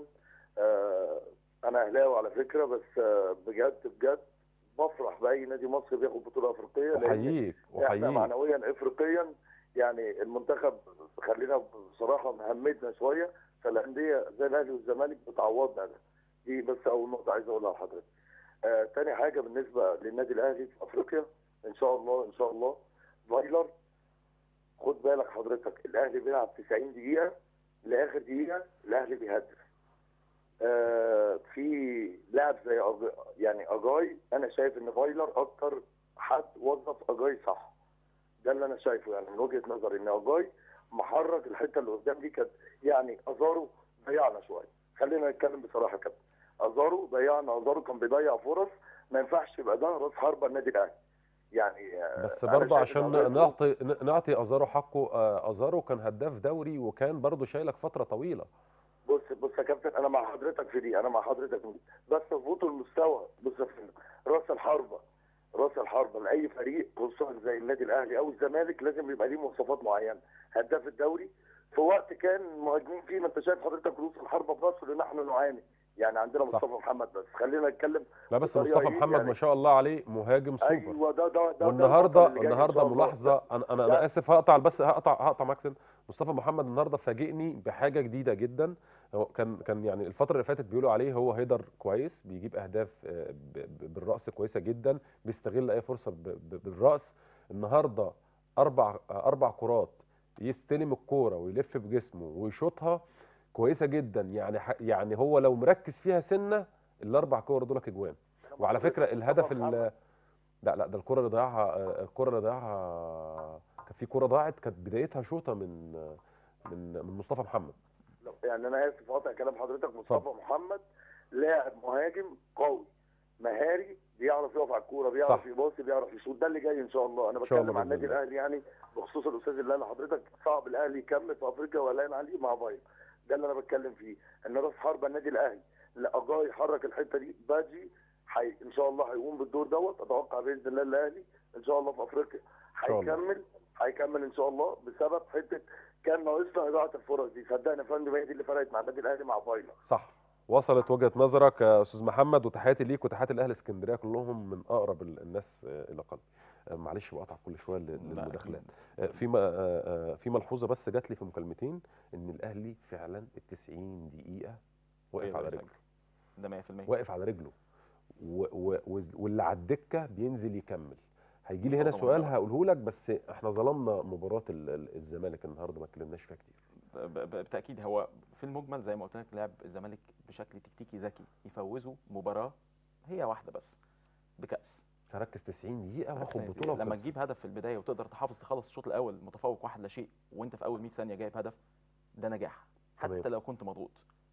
آه انا اهلاوي على فكره بس آه بجد بجد بفرح باي نادي مصري بياخد بطوله افريقيه لان احييك احنا احييك معنويا افريقيا يعني المنتخب خلينا بصراحه مهمتنا شويه فالانديه زي الاهلي والزمالك بتعوضنا ده دي بس اول نقطه عايز اقولها لحضرتك. آه تاني حاجه بالنسبه للنادي الاهلي في افريقيا ان شاء الله ان شاء الله فايلر خد بالك حضرتك الاهلي بيلعب 90 دقيقه لاخر دقيقه الاهلي بيهدف. آه في لاعب زي أج... يعني اجاي انا شايف ان فايلر اكتر حد وظف اجاي صح. ده اللي انا شايفه يعني من وجهه نظري ان اجاي محرك الحته اللي قدام دي كانت يعني ازارو ضيعنا شويه خلينا نتكلم بصراحه يا كابتن ازارو ضيعنا ازارو كان بيضيع فرص ما ينفعش يبقى ده راس حربه النادي الاهلي يعني آه، بس أنا برضه شايف إن عشان الله يكون- نعطي نعطي ازارو حقه آه، ازارو كان هداف دوري وكان برضه شايلك فتره طويله بص بص يا كابتن انا مع حضرتك في دي انا مع حضرتك في دي بس اظبطوا المستوى بص يا فندم راس الحربه راس الحربه لاي فريق خصوصا زي النادي الاهلي او الزمالك لازم يبقى ليه مواصفات معينه هداف الدوري في وقت كان مهاجمين فيه ما انت شايف حضرتك رؤوس الحربه في مصر نحن نعاني يعني عندنا صح. مصطفى محمد بس خلينا نتكلم لا بس بطريقة مصطفى إيه محمد يعني؟ ما شاء الله عليه مهاجم سوبر ايوه ده ده ده ده والنهارده البطل اللي جاي إن النهارده شاء الله. ملاحظه انا انا لا. انا اسف هقطع بس هقطع هقطع ماكسن مصطفى محمد النهارده فاجئني بحاجه جديده جدا هو كان كان يعني الفتره اللي فاتت بيقولوا عليه هو هيدر كويس بيجيب اهداف آه، ب- ب- بالراس كويسه جدا بيستغل اي فرصه ب- ب- بالراس النهارده اربع آه، اربع كرات يستلم الكوره ويلف بجسمه ويشوطها كويسه جدا يعني ح- يعني هو لو مركز فيها سنه الاربع كور دول اجوان وعلى فكره الهدف ال- لا لا ده الكره اللي ضيعها آه، الكره اللي ضيعها كان في كره ضاعت كانت بدايتها شوطه من من من مصطفى محمد يعني انا اسف قاطع كلام حضرتك مصطفى اتفضل. محمد لاعب مهاجم قوي مهاري بيعرف يقف على الكوره بيعرف صح. يباصي بيعرف يشوط ده اللي جاي ان شاء الله انا إن شاء الله بتكلم عن بإذن النادي الله. الاهلي يعني بخصوص الاستاذ اللي قال لحضرتك صعب الاهلي يكمل في افريقيا ولا عليه مع بايرن ده اللي انا بتكلم فيه ان راس حربه النادي الاهلي لا اجاي يحرك الحته دي باجي حي ان شاء الله هيقوم بالدور دوت اتوقع باذن الله الاهلي ان شاء الله في افريقيا شاء الله. هيكمل هيكمل ان شاء الله بسبب حته كان ناقصنا اضاعه الفرص دي صدقني يا فندم هي دي اللي فرقت مع النادي الاهلي مع فايلر صح وصلت وجهه نظرك يا استاذ محمد وتحياتي ليك وتحياتي لاهل اسكندريه كلهم من اقرب ال- الناس آه، الى قلبي آه، معلش بقطع كل شويه لل- لا، للمداخلات أكيد. آه، في م- آه، آه، في ملحوظه بس جات لي في مكالمتين ان الاهلي فعلا ال 90 دقيقه واقف يقدر على يسجل. رجله ده 100% واقف على رجله و و وز- واللي على الدكه بينزل يكمل هيجي لي هنا نقطة سؤال مهمة. هقوله لك بس احنا ظلمنا مباراه ال- ال- الزمالك النهارده ما اتكلمناش فيها كتير ب- ب- بالتاكيد هو في المجمل زي ما قلت لك لعب الزمالك بشكل تكتيكي ذكي يفوزوا مباراه هي واحده بس بكاس فركز 90 دقيقه واخد 90 بطوله لما وخلصت. تجيب هدف في البدايه وتقدر تحافظ تخلص الشوط الاول متفوق واحد لا شيء وانت في اول 100 ثانيه جايب هدف ده نجاح حتى تمام. لو كنت مضغوط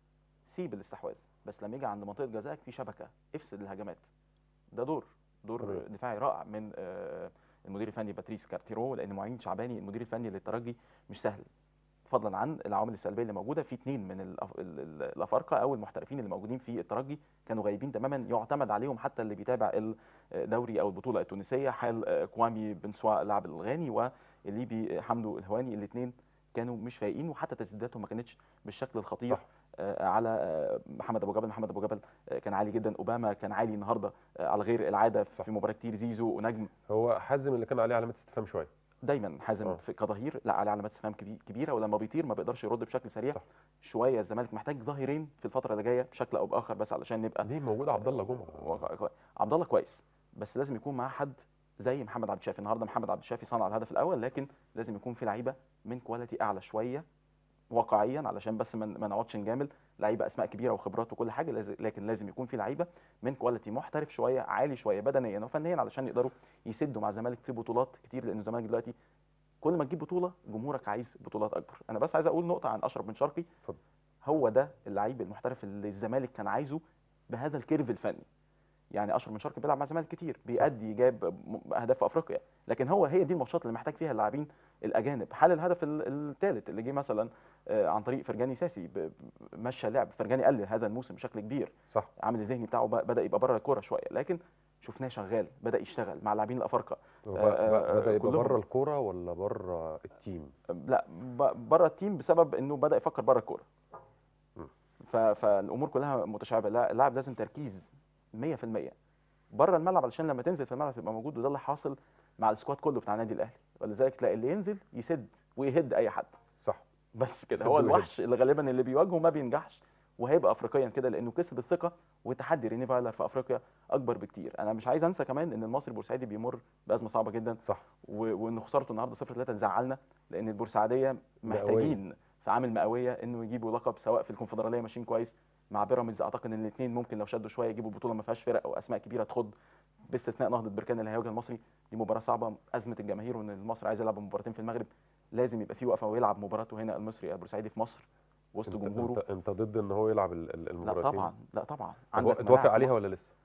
سيب الاستحواذ بس لما يجي عند منطقه جزائك في شبكه افسد الهجمات ده دور دور تمام. دفاعي رائع من آه، المدير الفني باتريس كارتيرو لان معين شعباني المدير الفني للترجي مش سهل فضلا عن العوامل السلبيه اللي موجوده في اثنين من الأف- ال- ال- الافارقه او المحترفين اللي موجودين في الترجي كانوا غايبين تماما يعتمد عليهم حتى اللي بيتابع الدوري او البطوله التونسيه حال آه، كوامي بن سوا اللاعب الغاني والليبي حمدو الهواني الاثنين كانوا مش فايقين وحتى تسديداتهم ما كانتش بالشكل الخطير صح. آه، على آه، محمد ابو جبل محمد ابو جبل آه، كان عالي جدا اوباما كان عالي النهارده آه، على غير العاده صح. في مباراه كتير زيزو ونجم هو حازم اللي كان عليه علامات استفهام شويه دايما حازم آه. في كظهير لا عليه علامات استفهام كبي- كبيره ولما بيطير ما بيقدرش يرد بشكل سريع صح. شويه الزمالك محتاج ظهيرين في الفتره اللي جايه بشكل او باخر بس علشان نبقى ليه موجود عبد الله جمعه و- عبد الله كويس بس لازم يكون معاه حد زي محمد عبد الشافي النهارده محمد عبد الشافي صنع الهدف الاول لكن لازم يكون في لعيبه من كواليتي اعلى شويه واقعيا علشان بس ما ما نقعدش نجامل لعيبه اسماء كبيره وخبرات وكل حاجه لازم لكن لازم يكون في لعيبه من كواليتي محترف شويه عالي شويه بدنيا وفنيا علشان يقدروا يسدوا مع الزمالك في بطولات كتير لان الزمالك دلوقتي كل ما تجيب بطوله جمهورك عايز بطولات اكبر انا بس عايز اقول نقطه عن اشرف بن شرقي اتفضل. هو ده اللعيب المحترف اللي الزمالك كان عايزه بهذا الكيرف الفني يعني اشرف بن شرقي بيلعب مع الزمالك كتير بيأدي جايب م- اهداف في افريقيا لكن هو هي دي الماتشات اللي محتاج فيها اللاعبين الاجانب حال الهدف الثالث اللي جه مثلا آه، عن طريق فرجاني ساسي ب- ب- مشى لعب فرجاني قلل هذا الموسم بشكل كبير صح عامل الذهني بتاعه ب- بدا يبقى بره الكوره شويه لكن شفناه شغال بدا يشتغل مع اللاعبين الافارقه هو آه، آه، بدا يبقى كلهم. بره الكوره ولا بره التيم لا ب- بره التيم بسبب انه بدا يفكر بره الكوره مم. ف- فالامور كلها متشابهه لا اللاعب لازم تركيز 100% بره الملعب علشان لما تنزل في الملعب تبقى موجود وده اللي حاصل مع السكواد كله بتاع النادي الاهلي ولذلك تلاقي اللي ينزل يسد ويهد اي حد صح بس كده يسد هو ويهد. الوحش اللي غالبا اللي بيواجهه ما بينجحش وهيبقى افريقيا كده لانه كسب الثقه وتحدي ريني فايلر في افريقيا اكبر بكتير انا مش عايز انسى كمان ان المصري البورسعيدي بيمر بازمه صعبه جدا صح و- وان خسارته النهارده 0 3 تزعلنا لان البورسعيديه محتاجين في عامل مئويه انه يجيبوا لقب سواء في الكونفدراليه ماشيين كويس مع بيراميدز اعتقد ان الاثنين ممكن لو شدوا شويه يجيبوا البطوله ما فيهاش فرق او اسماء كبيره تخض باستثناء نهضه بركان اللي هيواجه المصري دي مباراه صعبه ازمه الجماهير وان المصري عايز يلعب مباراتين في المغرب لازم يبقى فيه وقفه ويلعب مباراته هنا المصري البورسعيدي في مصر وسط انت, جمهوره انت, انت ضد ان هو يلعب ال- ال- لا المباراتين طبعا لا طبعا طب هو عندك توافق ملاعب في عليها مصر. ولا لسه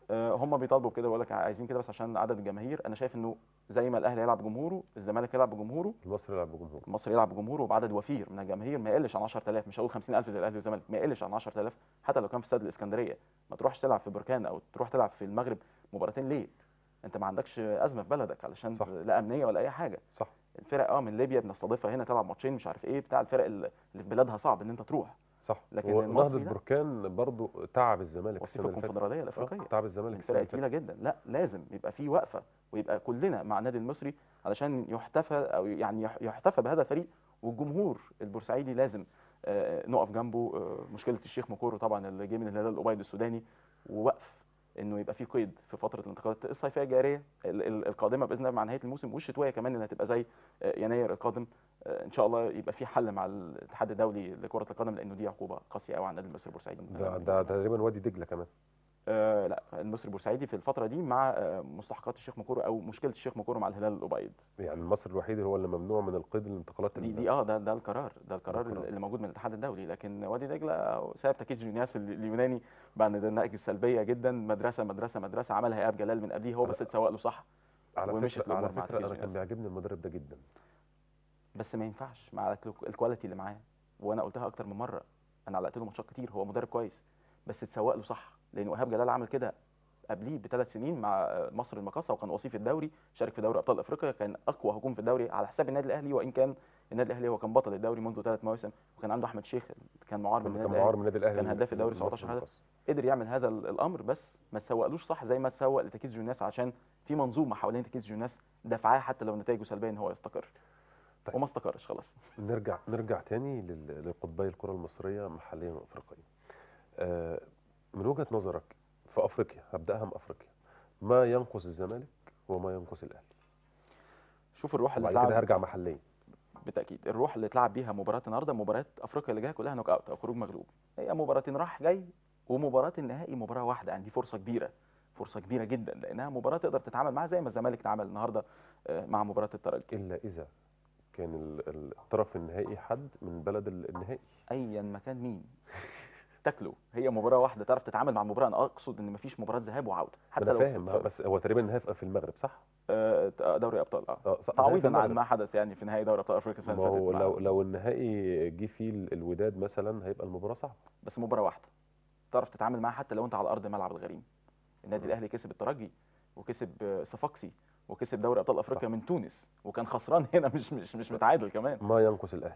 آه، هم بيطالبوا بكده بقول لك عايزين كده بس عشان عدد الجماهير انا شايف انه زي ما الاهلي يلعب بجمهوره الزمالك يلعب بجمهوره مصر يلعب بجمهور مصر يلعب بجمهوره وبعدد وفير من الجماهير ما يقلش عن 10000 مش هقول 50000 زي الاهلي والزمالك ما يقلش عن 10000 حتى لو كان في استاد الاسكندريه ما تروحش تلعب في بركان او تروح تلعب في المغرب مباراتين ليه انت ما عندكش ازمه في بلدك علشان صح. لا امنيه ولا اي حاجه صح الفرق اه من ليبيا بنستضيفها هنا تلعب ماتشين مش عارف ايه بتاع الفرق اللي اللي في بلادها صعب ان انت تروح صح لكن ونهضة المصري ده- بركان برضو تعب الزمالك وصيف السنة اللي فاتت. الكونفدراليه آه، الافريقيه تعب الزمالك السنة الفرق اللي فاتت. تقيله جدا لا لازم يبقى في وقفه ويبقى كلنا مع النادي المصري علشان يحتفى او يعني يح- يحتفى بهذا الفريق والجمهور البورسعيدي لازم آه، نقف جنبه آه، مشكله الشيخ مكورو طبعا اللي جه من الهلال الابيض السوداني ووقف انه يبقى في قيد في فتره الانتقالات الصيفيه الجاريه ال- ال- القادمه باذن الله مع نهايه الموسم والشتويه كمان اللي هتبقى زي آه، يناير القادم آه، ان شاء الله يبقى في حل مع الاتحاد الدولي لكره القدم لانه دي عقوبه قاسيه قوي على النادي المصري البورسعيدي ده ده تقريبا وادي دجله كمان آه لا المصري البورسعيدي في الفتره دي مع آه مستحقات الشيخ مكورو او مشكله الشيخ مكورو مع الهلال الابيض يعني المصري الوحيد هو اللي ممنوع من القيد الانتقالات دي ال- دي اه ده ده القرار ده القرار القرار. اللي موجود من الاتحاد الدولي لكن وادي دجله ساب تكيس جونياس ال- اليوناني بعد النتائج السلبيه جدا مدرسه مدرسه مدرسه عملها ايهاب جلال من قبليه هو بس اتسوق له صح على ومشيت فكره على الأمور مع فكره انا تكيس كان جونياس. بيعجبني المدرب ده جدا بس ما ينفعش مع الكو- الكواليتي اللي معاه وانا قلتها اكتر من مره انا علقت له ماتشات كتير هو مدرب كويس بس اتسوق له صح لان ايهاب جلال عمل كده قبليه بثلاث سنين مع مصر المقاصه وكان وصيف الدوري شارك في دوري ابطال افريقيا كان اقوى هجوم في الدوري على حساب النادي الاهلي وان كان النادي الاهلي هو كان بطل الدوري منذ ثلاث مواسم وكان عنده احمد شيخ كان معار من كان النادي معار الاهلي من النادي الاهلي كان هداف الدوري المصري 17 هدف. المقاصة. قدر يعمل هذا ال- الامر بس ما تسوقلوش صح زي ما تسوق لتكيس جوناس عشان في منظومه حوالين تكيس جوناس دفعاه حتى لو نتائجه سلبيه ان هو يستقر طيب. وما استقرش خلاص نرجع نرجع تاني لل- لقطبي الكره المصريه محليا وافريقيا آه، من وجهه نظرك في افريقيا هبداها من افريقيا ما ينقص الزمالك وما ينقص الاهلي شوف الروح اللي وبعد كده اتلعب هرجع محليا بالتاكيد الروح اللي اتلعب بيها مباراه النهارده مباراه افريقيا اللي جايه كلها نوك اوت او خروج مغلوب هي مباراتين راح جاي ومباراه النهائي مباراه واحده يعني دي فرصه كبيره فرصه كبيره جدا لانها مباراه تقدر تتعامل معاها زي ما الزمالك اتعامل النهارده آه، مع مباراه الترجي الا اذا كان ال- ال- الطرف النهائي حد من بلد ال- النهائي ايا ما كان مين تاكله هي مباراه واحده تعرف تتعامل مع المباراه انا اقصد ان مفيش مباراه ذهاب وعوده حتى حتى انا لو فاهم في- بس هو تقريبا النهائي في المغرب صح؟ آه، دوري ابطال اه اه صح تعويضا النهائي عن في ما حدث يعني في نهائي دوري ابطال افريقيا السنه المغرب. اللي ما فاتت هو مع- لو لو النهائي جه فيه ال- الوداد مثلا هيبقى المباراه صعبه بس مباراه واحده تعرف تتعامل معاها حتى لو انت على ارض ملعب الغريم النادي الاهلي كسب الترجي وكسب آه، صفاقسي وكسب دوري ابطال افريقيا صح. من تونس وكان خسران هنا مش مش مش متعادل كمان ما ينقص الاهلي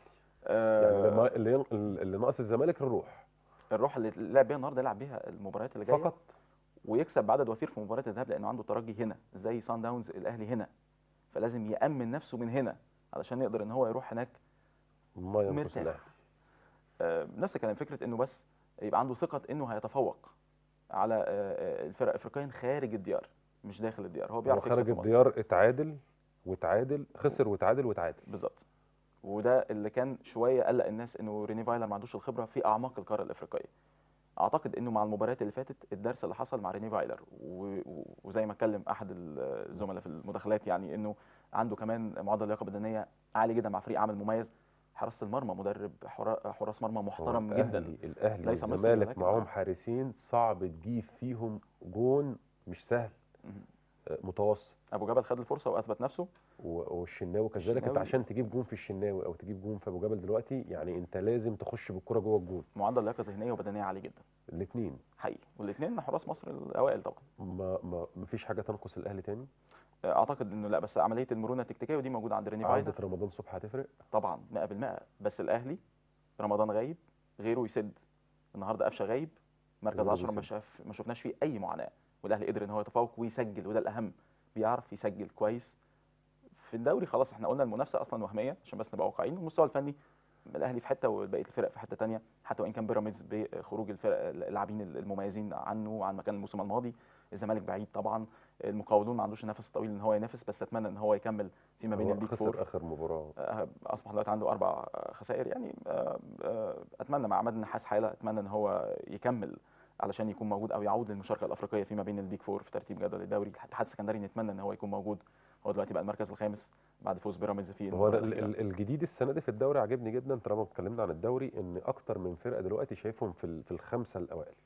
آه يعني ما- اللي ين- اللي ناقص الزمالك الروح الروح اللي لعب بيها النهارده يلعب بيها المباريات اللي جايه فقط ويكسب بعدد وفير في مباراه الذهاب لانه عنده ترجي هنا زي سان داونز الاهلي هنا فلازم يامن نفسه من هنا علشان يقدر ان هو يروح هناك ما ينقص مرتاح. الاهلي آه، نفس الكلام فكره انه بس يبقى عنده ثقه انه هيتفوق على آه، آه، الفرق افريقيا خارج الديار مش داخل الديار هو هو بيعرف يكسب خارج في مصر الديار اتعادل وتعادل خسر وتعادل وتعادل بالظبط وده اللي كان شويه قلق الناس انه ريني فايلر ما عندوش الخبره في اعماق القاره الافريقيه اعتقد انه مع المباريات اللي فاتت الدرس اللي حصل مع ريني فايلر و- و- وزي ما اتكلم احد ال- الزملاء في المداخلات يعني انه عنده كمان معدل لياقه بدنيه عالي جدا مع فريق عمل مميز حراسه المرمى مدرب حرا- حراس مرمى هو محترم الأهلي- جدا الاهلي ليس مصري والزمالك ولكن معاهم آه. حارسين صعب تجيب فيهم جون مش سهل مهم. آه، متوسط ابو جبل خد الفرصه واثبت نفسه و- والشناوي كذلك انت الشناوي. عشان تجيب جون في الشناوي او تجيب جون في ابو جبل دلوقتي يعني انت لازم تخش بالكره جوه الجون معدل لياقه ذهنيه وبدنيه عالي جدا الاثنين حقيقي والاثنين حراس مصر الاوائل طبعا ما ما مفيش حاجه تنقص الاهلي تاني اعتقد انه لا بس عمليه المرونه التكتيكيه ودي موجوده عند ريني فايلر عوده رمضان صبحي هتفرق طبعا 100% بس الاهلي رمضان غايب غيره يسد النهارده قفشه غايب مركز غيره 10 ما بيسد. شاف ما شفناش فيه اي معاناه والاهلي قدر ان هو يتفوق ويسجل وده الاهم بيعرف يسجل كويس في الدوري خلاص احنا قلنا المنافسه اصلا وهميه عشان بس نبقى واقعيين والمستوى الفني الاهلي في حته وبقيه الفرق في حته تانية حتى وان كان بيراميدز بخروج الفرق اللاعبين المميزين عنه وعن مكان الموسم الماضي الزمالك بعيد طبعا المقاولون ما عندوش النفس الطويل ان هو ينافس بس اتمنى ان هو يكمل فيما بين هو البيك فور خسر اخر مباراه آه، اصبح دلوقتي عنده اربع آه، خسائر يعني آه، آه، اتمنى مع عماد النحاس حاله اتمنى ان هو يكمل علشان يكون موجود او يعود للمشاركه الافريقيه فيما بين البيك فور في ترتيب جدول الدوري الاتحاد السكندري نتمنى ان هو يكون موجود هو دلوقتي بقى المركز الخامس بعد فوز بيراميدز في هو المباراة أنا ال- الأخيرة. ال- الجديد السنه دي في الدوري عاجبني جدا طالما اتكلمنا عن الدوري ان اكتر من فرقه دلوقتي شايفهم في ال- في الخمسه الاوائل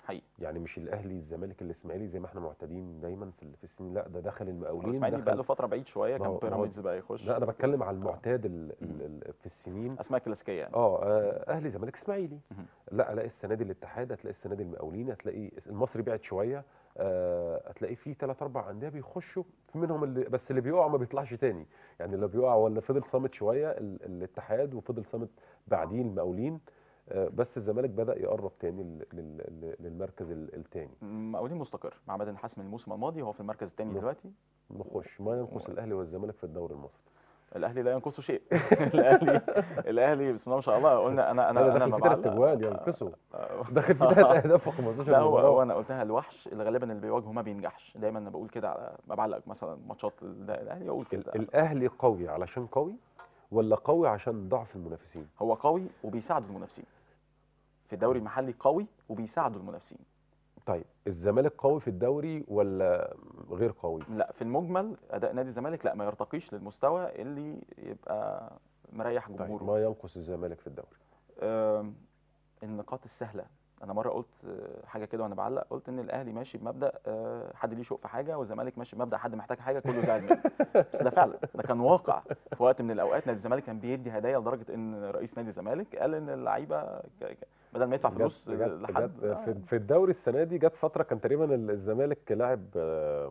حقيقي يعني مش الاهلي الزمالك الاسماعيلي زي ما احنا معتادين دايما في في السنين لا ده دخل المقاولين الاسماعيلي دخل بقى له فتره بعيد شويه ما هو- كان ما هو- بيراميدز بقى يخش لا انا بتكلم على المعتاد ال ال ال في السنين اسماء كلاسيكيه يعني اه آه، اهلي زمالك اسماعيلي مهم. لا الاقي السنه دي الاتحاد هتلاقي السنه دي المقاولين هتلاقي المصري بعد شويه آه، هتلاقي فيه ثلاث اربع انديه بيخشوا في منهم اللي بس اللي بيقع ما بيطلعش تاني يعني اللي بيقع ولا فضل صامت شويه ال- الاتحاد وفضل صامت بعديه المقاولين آه، بس الزمالك بدا يقرب تاني لل- لل- للمركز الثاني مقاولين مستقر مع بدء الحسم الموسم الماضي هو في المركز الثاني نعم. دلوقتي نخش ما ينقص الاهلي والزمالك في الدوري المصري الاهلي لا ينقصه شيء الاهلي الاهلي بسم الله ما شاء الله قلنا انا انا انا انا داخل ما في ثلاث بعلق- اجوال ينقصوا آه، داخل في ثلاث اهداف في 15 لا هو هو مباراه انا قلتها الوحش اللي غالبا اللي بيواجهه ما بينجحش دايما انا بقول كده على ما بعلق مثلا ماتشات ال- ده الاهلي اقول كده ال- الاهلي قوي علشان قوي ولا قوي عشان ضعف المنافسين هو قوي وبيساعدوا المنافسين في الدوري المحلي قوي وبيساعدوا المنافسين طيب الزمالك قوي في الدوري ولا غير قوي لا في المجمل اداء نادي الزمالك لا ما يرتقيش للمستوى اللي يبقى مريح طيب جمهوره ما ينقص الزمالك في الدوري آم، النقاط السهله انا مره قلت آه، حاجه كده وانا بعلق قلت ان الاهلي ماشي بمبدا آه، حد ليه شوق في حاجه والزمالك ماشي بمبدا حد محتاج حاجه كله زعل منه بس ده فعلا ده كان واقع في وقت من الاوقات نادي الزمالك كان بيدي هدايا لدرجه ان رئيس نادي الزمالك قال ان اللعيبه ك- ك- بدل ما يدفع جت- فلوس جت- لحد جت آه، في, في الدوري السنه دي جت فتره كان تقريبا الزمالك لعب آه،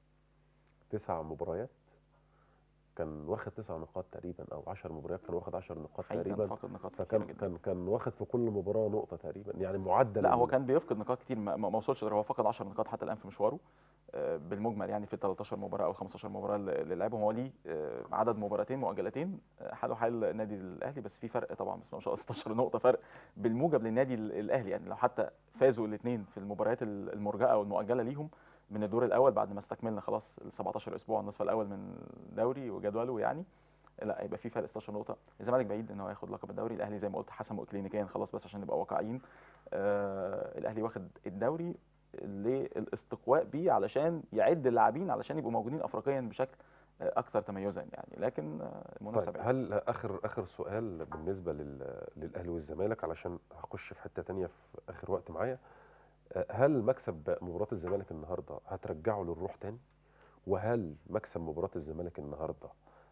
تسع مباريات كان واخد تسع نقاط تقريبا او 10 مباريات كان واخد 10 نقاط حقيقي كان تقريبا فاقد نقاط كتير فكان جدا كان كان واخد في كل مباراه نقطه تقريبا يعني معدل لا هو ال- كان بيفقد نقاط كتير ما, ما ما وصلش هو فقد 10 نقاط حتى الان في مشواره آه، بالمجمل يعني في ال 13 مباراه او 15 مباراه اللي اللي لعبهم هو ليه آه، عدد مباراتين مؤجلتين آه، حاله حال النادي الاهلي بس في فرق طبعا بس ما شاء الله 16 نقطه فرق بالموجب للنادي ال- الاهلي يعني لو حتى فازوا الاثنين في المباريات ال- المرجئه والمؤجله ليهم من الدور الاول بعد ما استكملنا خلاص ال 17 اسبوع النصف الاول من الدوري وجدوله يعني لا هيبقى في فرق 16 نقطه الزمالك بعيد ان هو ياخد لقب الدوري الاهلي زي ما قلت حسمه كلينيكيا خلاص بس عشان نبقى واقعيين آه الاهلي واخد الدوري للاستقواء بيه علشان يعد اللاعبين علشان يبقوا موجودين افريقيا بشكل آه، اكثر تميزا يعني لكن آه، المنافسه طيب بعيدة. هل اخر اخر سؤال بالنسبه لل- للاهلي والزمالك علشان هخش في حته تانية في اخر وقت معايا آه، هل مكسب مباراه الزمالك النهارده هترجعه للروح تاني وهل مكسب مباراه الزمالك النهارده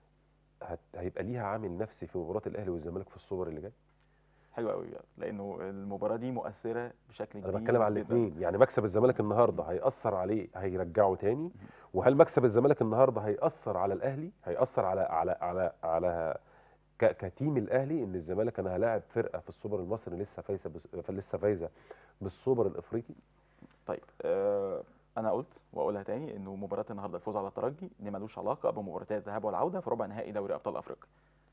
هت... هيبقى ليها عامل نفسي في مباراه الاهلي والزمالك في السوبر اللي جاي حلو قوي لانه المباراه دي مؤثره بشكل كبير انا بتكلم على جداً. الاثنين يعني مكسب الزمالك النهارده هيأثر عليه هيرجعه تاني وهل مكسب الزمالك النهارده هيأثر على الاهلي هيأثر على على على على ك- كتيم الاهلي ان الزمالك انا هلاعب فرقه في السوبر المصري لسه فايزه بس- لسه فايزه بالسوبر الافريقي طيب آه انا قلت واقولها تاني انه مباراه النهارده الفوز على الترجي دي ملوش علاقه بمباراتي الذهاب والعوده في ربع نهائي دوري ابطال افريقيا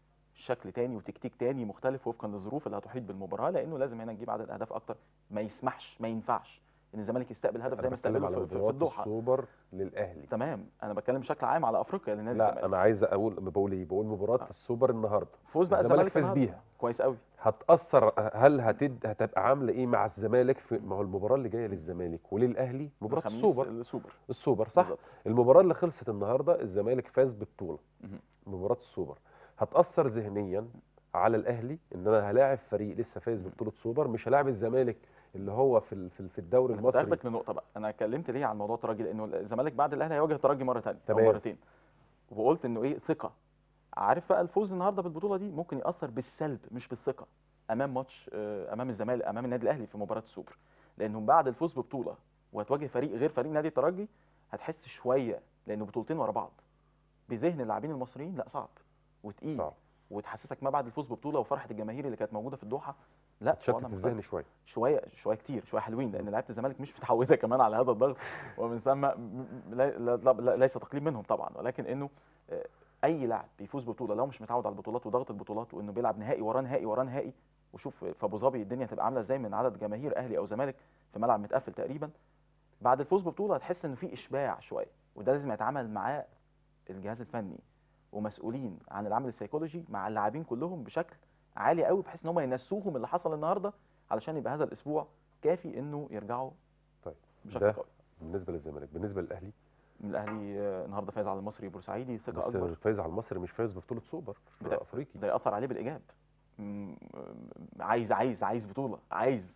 شكل تاني وتكتيك تاني مختلف وفقا للظروف اللي هتحيط بالمباراه لانه لازم هنا نجيب عدد اهداف اكتر ما يسمحش ما ينفعش ان الزمالك يستقبل هدف زي انا ما بتكلم استقبله على في, في, في مباراه الدوحه السوبر للاهلي تمام انا بتكلم بشكل عام على افريقيا لنادي لا الزمالك انا عايز اقول بقول ايه بقول مباراه آه. السوبر النهارده فوز بقى الزمالك الزمالك فاز النهاردة. بيها. كويس قوي هتأثر هل هتد هتبقى عامله ايه مع الزمالك في ما هو المباراه اللي جايه للزمالك وللاهلي مباراه الخميس السوبر السوبر السوبر صح بالظبط. المباراه اللي خلصت النهارده الزمالك فاز بالبطوله مهم. مباراه السوبر هتاثر ذهنيا على الاهلي ان انا هلاعب فريق لسه فايز ببطوله سوبر مش هلاعب الزمالك اللي هو في ال- في ال- في الدوري انا كنت المصري هاخدك لنقطه بقى انا اتكلمت ليه عن موضوع الترجي لانه الزمالك بعد الاهلي هيواجه الترجي مره ثانيه او تمام. مرتين وقلت انه ايه ثقه عارف بقى الفوز النهارده بالبطوله دي ممكن ياثر بالسلب مش بالثقه امام ماتش آه، امام الزمالك امام النادي الاهلي في مباراه السوبر لانهم بعد الفوز ببطوله وهتواجه فريق غير فريق نادي الترجي هتحس شويه لانه بطولتين ورا بعض بذهن اللاعبين المصريين لا صعب وتقيل صعب وتحسسك ما بعد الفوز ببطوله وفرحه الجماهير اللي كانت موجوده في الدوحه لا تشتت وضع مختلف. الذهن شويه شويه شويه كتير شويه حلوين لان لعيبه الزمالك مش متعوده كمان على هذا الضغط ومن ثم م- م- لا لا لا ليس تقليل منهم طبعا ولكن انه آه، اي لاعب بيفوز ببطوله لو مش متعود على البطولات وضغط البطولات وانه بيلعب نهائي وراه نهائي وراه نهائي وشوف في ابو ظبي الدنيا هتبقى عامله ازاي من عدد جماهير اهلي او زمالك في ملعب متقفل تقريبا بعد الفوز ببطوله هتحس انه في اشباع شويه وده لازم يتعامل معاه الجهاز الفني ومسؤولين عن العمل السيكولوجي مع اللاعبين كلهم بشكل عالي قوي بحيث ان هم ينسوهم اللي حصل النهارده علشان يبقى هذا الاسبوع كافي انه يرجعوا طيب بشكل ده قوي بالنسبه للزمالك بالنسبه للاهلي من الاهلي آه، النهارده فاز على المصري بورسعيدي ثقه بس اكبر فايز على المصري مش فايز ببطوله سوبر بتا- افريقي ده ياثر عليه بالايجاب م- م- عايز عايز عايز بطوله عايز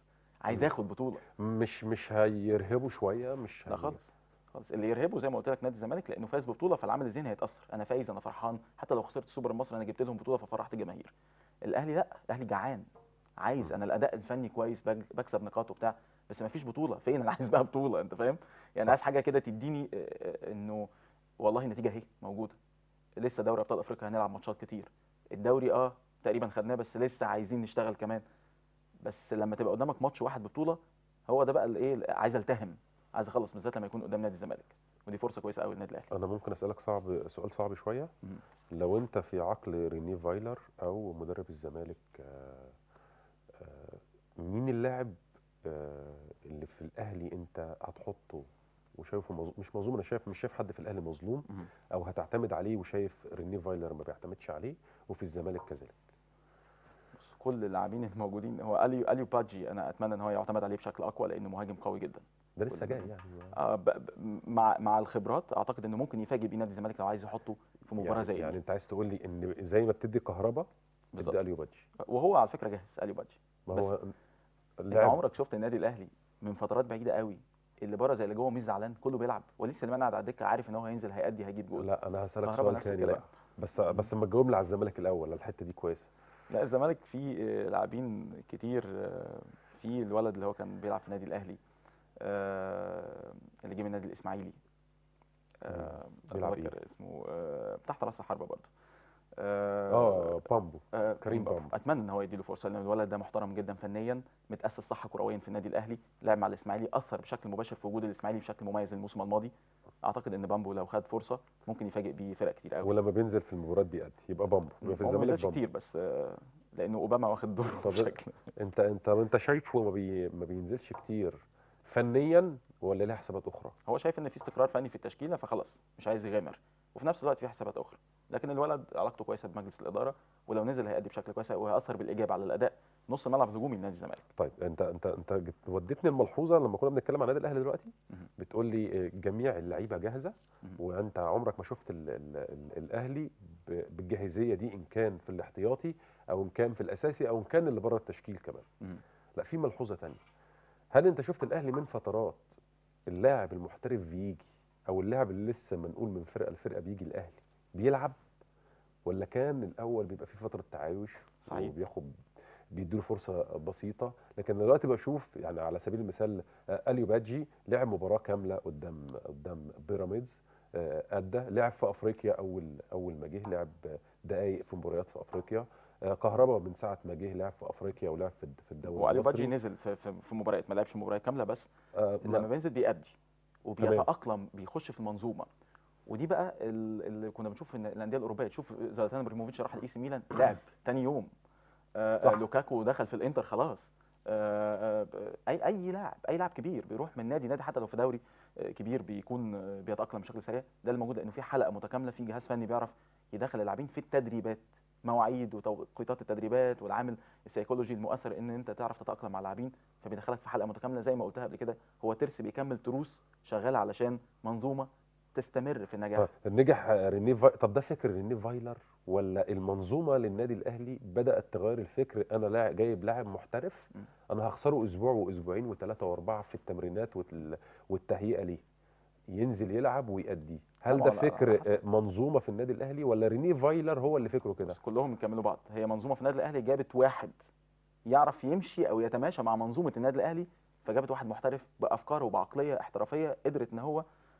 عايز مم. ياخد بطوله مش مش هيرهبوا شويه مش لا هي- خالص خالص اللي يرهبه زي ما قلت لك نادي الزمالك لانه فاز ببطوله فالعامل الذهني هيتاثر انا فايز انا فرحان حتى لو خسرت السوبر المصري انا جبت لهم بطوله ففرحت الجماهير الاهلي لا الاهلي جعان عايز انا الاداء الفني كويس بج- بكسب نقاط وبتاع بس ما فيش بطوله فين انا عايز بقى بطوله انت فاهم يعني صح. عايز حاجه كده تديني آه، آه، انه والله النتيجه اهي موجوده لسه دوري ابطال افريقيا هنلعب ماتشات كتير الدوري اه تقريبا خدناه بس لسه عايزين نشتغل كمان بس لما تبقى قدامك ماتش واحد بطوله هو ده بقى الايه عايز التهم عايز اخلص بالذات لما يكون قدام نادي الزمالك ودي فرصه كويسه قوي للنادي الاهلي انا ممكن اسالك صعب سؤال صعب شويه مم. لو انت في عقل ريني فايلر او مدرب الزمالك آه، آه، مين اللاعب آه، اللي في الاهلي انت هتحطه وشايفه مظلوم مش مظلوم انا شايف مش شايف حد في الاهلي مظلوم مهم. او هتعتمد عليه وشايف ريني فايلر ما بيعتمدش عليه وفي الزمالك كذلك بص كل اللاعبين الموجودين هو اليو اليو باجي انا اتمنى ان هو يعتمد عليه بشكل اقوى لانه مهاجم قوي جدا ده لسه كل جاي الناس. يعني آه ب ب مع مع الخبرات اعتقد انه ممكن يفاجئ بيه نادي الزمالك لو عايز يحطه في مباراه يعني, زي يعني دي انت عايز تقول لي ان زي ما بتدي كهربا بالظبط. تدي اليو بادجي وهو على فكره جاهز اليو باجي ما بس هو انت اللاعب عمرك شفت النادي الاهلي من فترات بعيده قوي اللي بره زي اللي جوه مش زعلان كله بيلعب وليد سليمان قاعد على الدكه عارف ان هو هينزل هيأدي هيجيب جول لا انا هسالك كهربا سؤال نفس تاني الكلام. بقى بس بس اما تجاوب لي على الزمالك الاول الحته دي كويسه لا الزمالك فيه آه، لاعبين كتير آه، في الولد اللي هو كان بيلعب في النادي الاهلي آه، اللي جه من النادي الاسماعيلي آه، بيلعب أتذكر اسمه آه، تحت راس الحربه برضه آه، اه بامبو آه، كريم بامبو. بامبو. اتمنى ان هو يديله فرصه لان الولد ده محترم جدا فنيا متاسس صح كرويا في النادي الاهلي لعب مع الاسماعيلي اثر بشكل مباشر في وجود الاسماعيلي بشكل مميز الموسم الماضي اعتقد ان بامبو لو خد فرصه ممكن يفاجئ بيه فرق كتير قوي ولما بينزل في المباريات بيأدي يبقى بامبو يبقى في هو ما الزمالك نزلش بامبو كتير بس آه، لانه اوباما واخد دوره طب بشكل انت انت انت شايفه ما, بي ما بينزلش كتير فنيا ولا ليه حسابات اخرى هو شايف ان في استقرار فني في التشكيله فخلاص مش عايز يغامر وفي نفس الوقت في حسابات اخرى لكن الولد علاقته كويسه بمجلس الاداره ولو نزل هيأدي بشكل كويس وهيأثر بالايجاب على الاداء نص الملعب الهجومي لنادي الزمالك طيب انت انت انت جبت- وديتني الملحوظه لما كنا بنتكلم عن النادي الاهلي دلوقتي مهم. بتقول لي اه، جميع اللعيبه جاهزه مهم. وانت عمرك ما شفت ال ال ال الاهلي ب- بالجاهزيه دي ان كان في الاحتياطي او ان كان في الاساسي او ان كان اللي بره التشكيل كمان مهم. لا في ملحوظه تانية هل انت شفت الاهلي من فترات اللاعب المحترف بيجي او اللاعب اللي لسه منقول من فرقه لفرقه بيجي الاهلي بيلعب ولا كان الاول بيبقى في فتره تعايش صحيح. وبياخد بيديله فرصه بسيطه لكن دلوقتي بشوف يعني على سبيل المثال آه، اليو بادجي لعب مباراه كامله قدام قدام بيراميدز آه، ادى لعب في افريقيا اول اول ما جه لعب دقائق في مباريات في افريقيا آه، كهربا من ساعه ما جه لعب في افريقيا ولعب في الد- في الدوري وعلي المصري بادجي نزل في, في, في مباريات ما لعبش مباراه كامله بس آه، ما- لما بينزل بيأدي وبيتأقلم بيخش في المنظومه ودي بقى ال- اللي كنا بنشوف في الانديه الاوروبيه تشوف زلاتان ابراهيموفيتش راح الاي سي ميلان لعب تاني يوم آه، صح. آه، لوكاكو دخل في الانتر خلاص آه، آه، اي اي لاعب اي لاعب كبير بيروح من نادي نادي حتى لو في دوري آه، كبير بيكون آه، بيتاقلم بشكل سريع ده اللي موجود لانه في حلقه متكامله في جهاز فني بيعرف يدخل اللاعبين في التدريبات مواعيد وتوقيتات التدريبات والعامل السيكولوجي المؤثر ان انت تعرف تتاقلم مع اللاعبين فبيدخلك في حلقه متكامله زي ما قلتها قبل كده هو ترس بيكمل تروس شغاله علشان منظومه تستمر في النجاح طيب نجح ريني في... طب ده فكر ريني فايلر ولا المنظومه للنادي الاهلي بدات تغير الفكر انا لاعب جايب لاعب محترف م. انا هخسره اسبوع واسبوعين وثلاثه واربعه في التمرينات وال... والتهيئه ليه ينزل يلعب ويأديه هل طبعاً ده لا، على فكر حسب. آه، منظومه في النادي الاهلي ولا ريني فايلر هو اللي فكره كده بس كلهم يكملوا بعض هي منظومه في النادي الاهلي جابت واحد يعرف يمشي او يتماشى مع منظومه النادي الاهلي فجابت واحد محترف بافكار وبعقليه احترافيه قدرت ان هو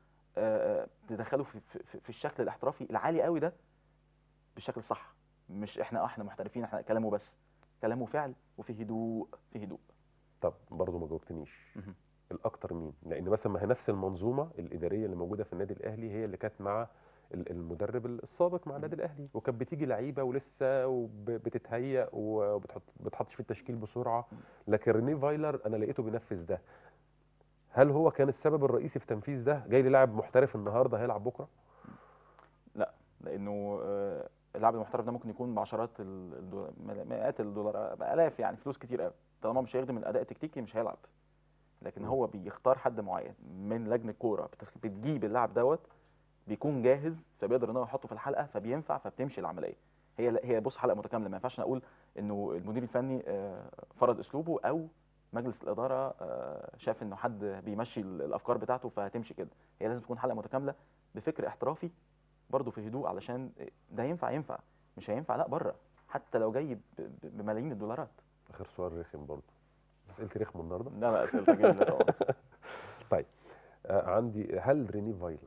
آه، آه، تدخله في, في, في الشكل الاحترافي العالي قوي ده بالشكل الصح مش احنا آه، احنا محترفين احنا كلامه بس كلامه فعل وفي هدوء في هدوء طب برضه ما جاوبتنيش مهم. الاكتر مين لان مثلا ما هي نفس المنظومه الاداريه اللي موجوده في النادي الاهلي هي اللي كانت مع ال- المدرب السابق مع النادي الاهلي وكانت بتيجي لعيبه ولسه وبتتهيأ وبتحط بتحطش في التشكيل بسرعه لكن ريني فايلر انا لقيته بينفذ ده هل هو كان السبب الرئيسي في تنفيذ ده جاي لي لاعب محترف النهارده هيلعب بكره لانه آه، اللاعب المحترف ده ممكن يكون بعشرات ال- الدولار مئات الدولار الاف يعني فلوس كتير قوي طالما مش هيخدم الاداء التكتيكي مش هيلعب لكن مم. هو بيختار حد معين من لجنه كوره بتخ- بتجيب اللاعب دوت بيكون جاهز فبيقدر ان هو يحطه في الحلقه فبينفع فبتمشي العمليه هي هي بص حلقه متكامله ما ينفعش نقول انه المدير الفني آه، فرض اسلوبه او مجلس الاداره آه، شاف انه حد بيمشي ال- الافكار بتاعته فهتمشي كده هي لازم تكون حلقه متكامله بفكر احترافي برضه في هدوء علشان ده ينفع ينفع مش هينفع لا بره حتى لو جاي ب- ب- بملايين الدولارات اخر سؤال رخم برضه اسئلتي رخمه النهارده لا لا اسئله جميله طبعا آه عندي هل ريني فايلر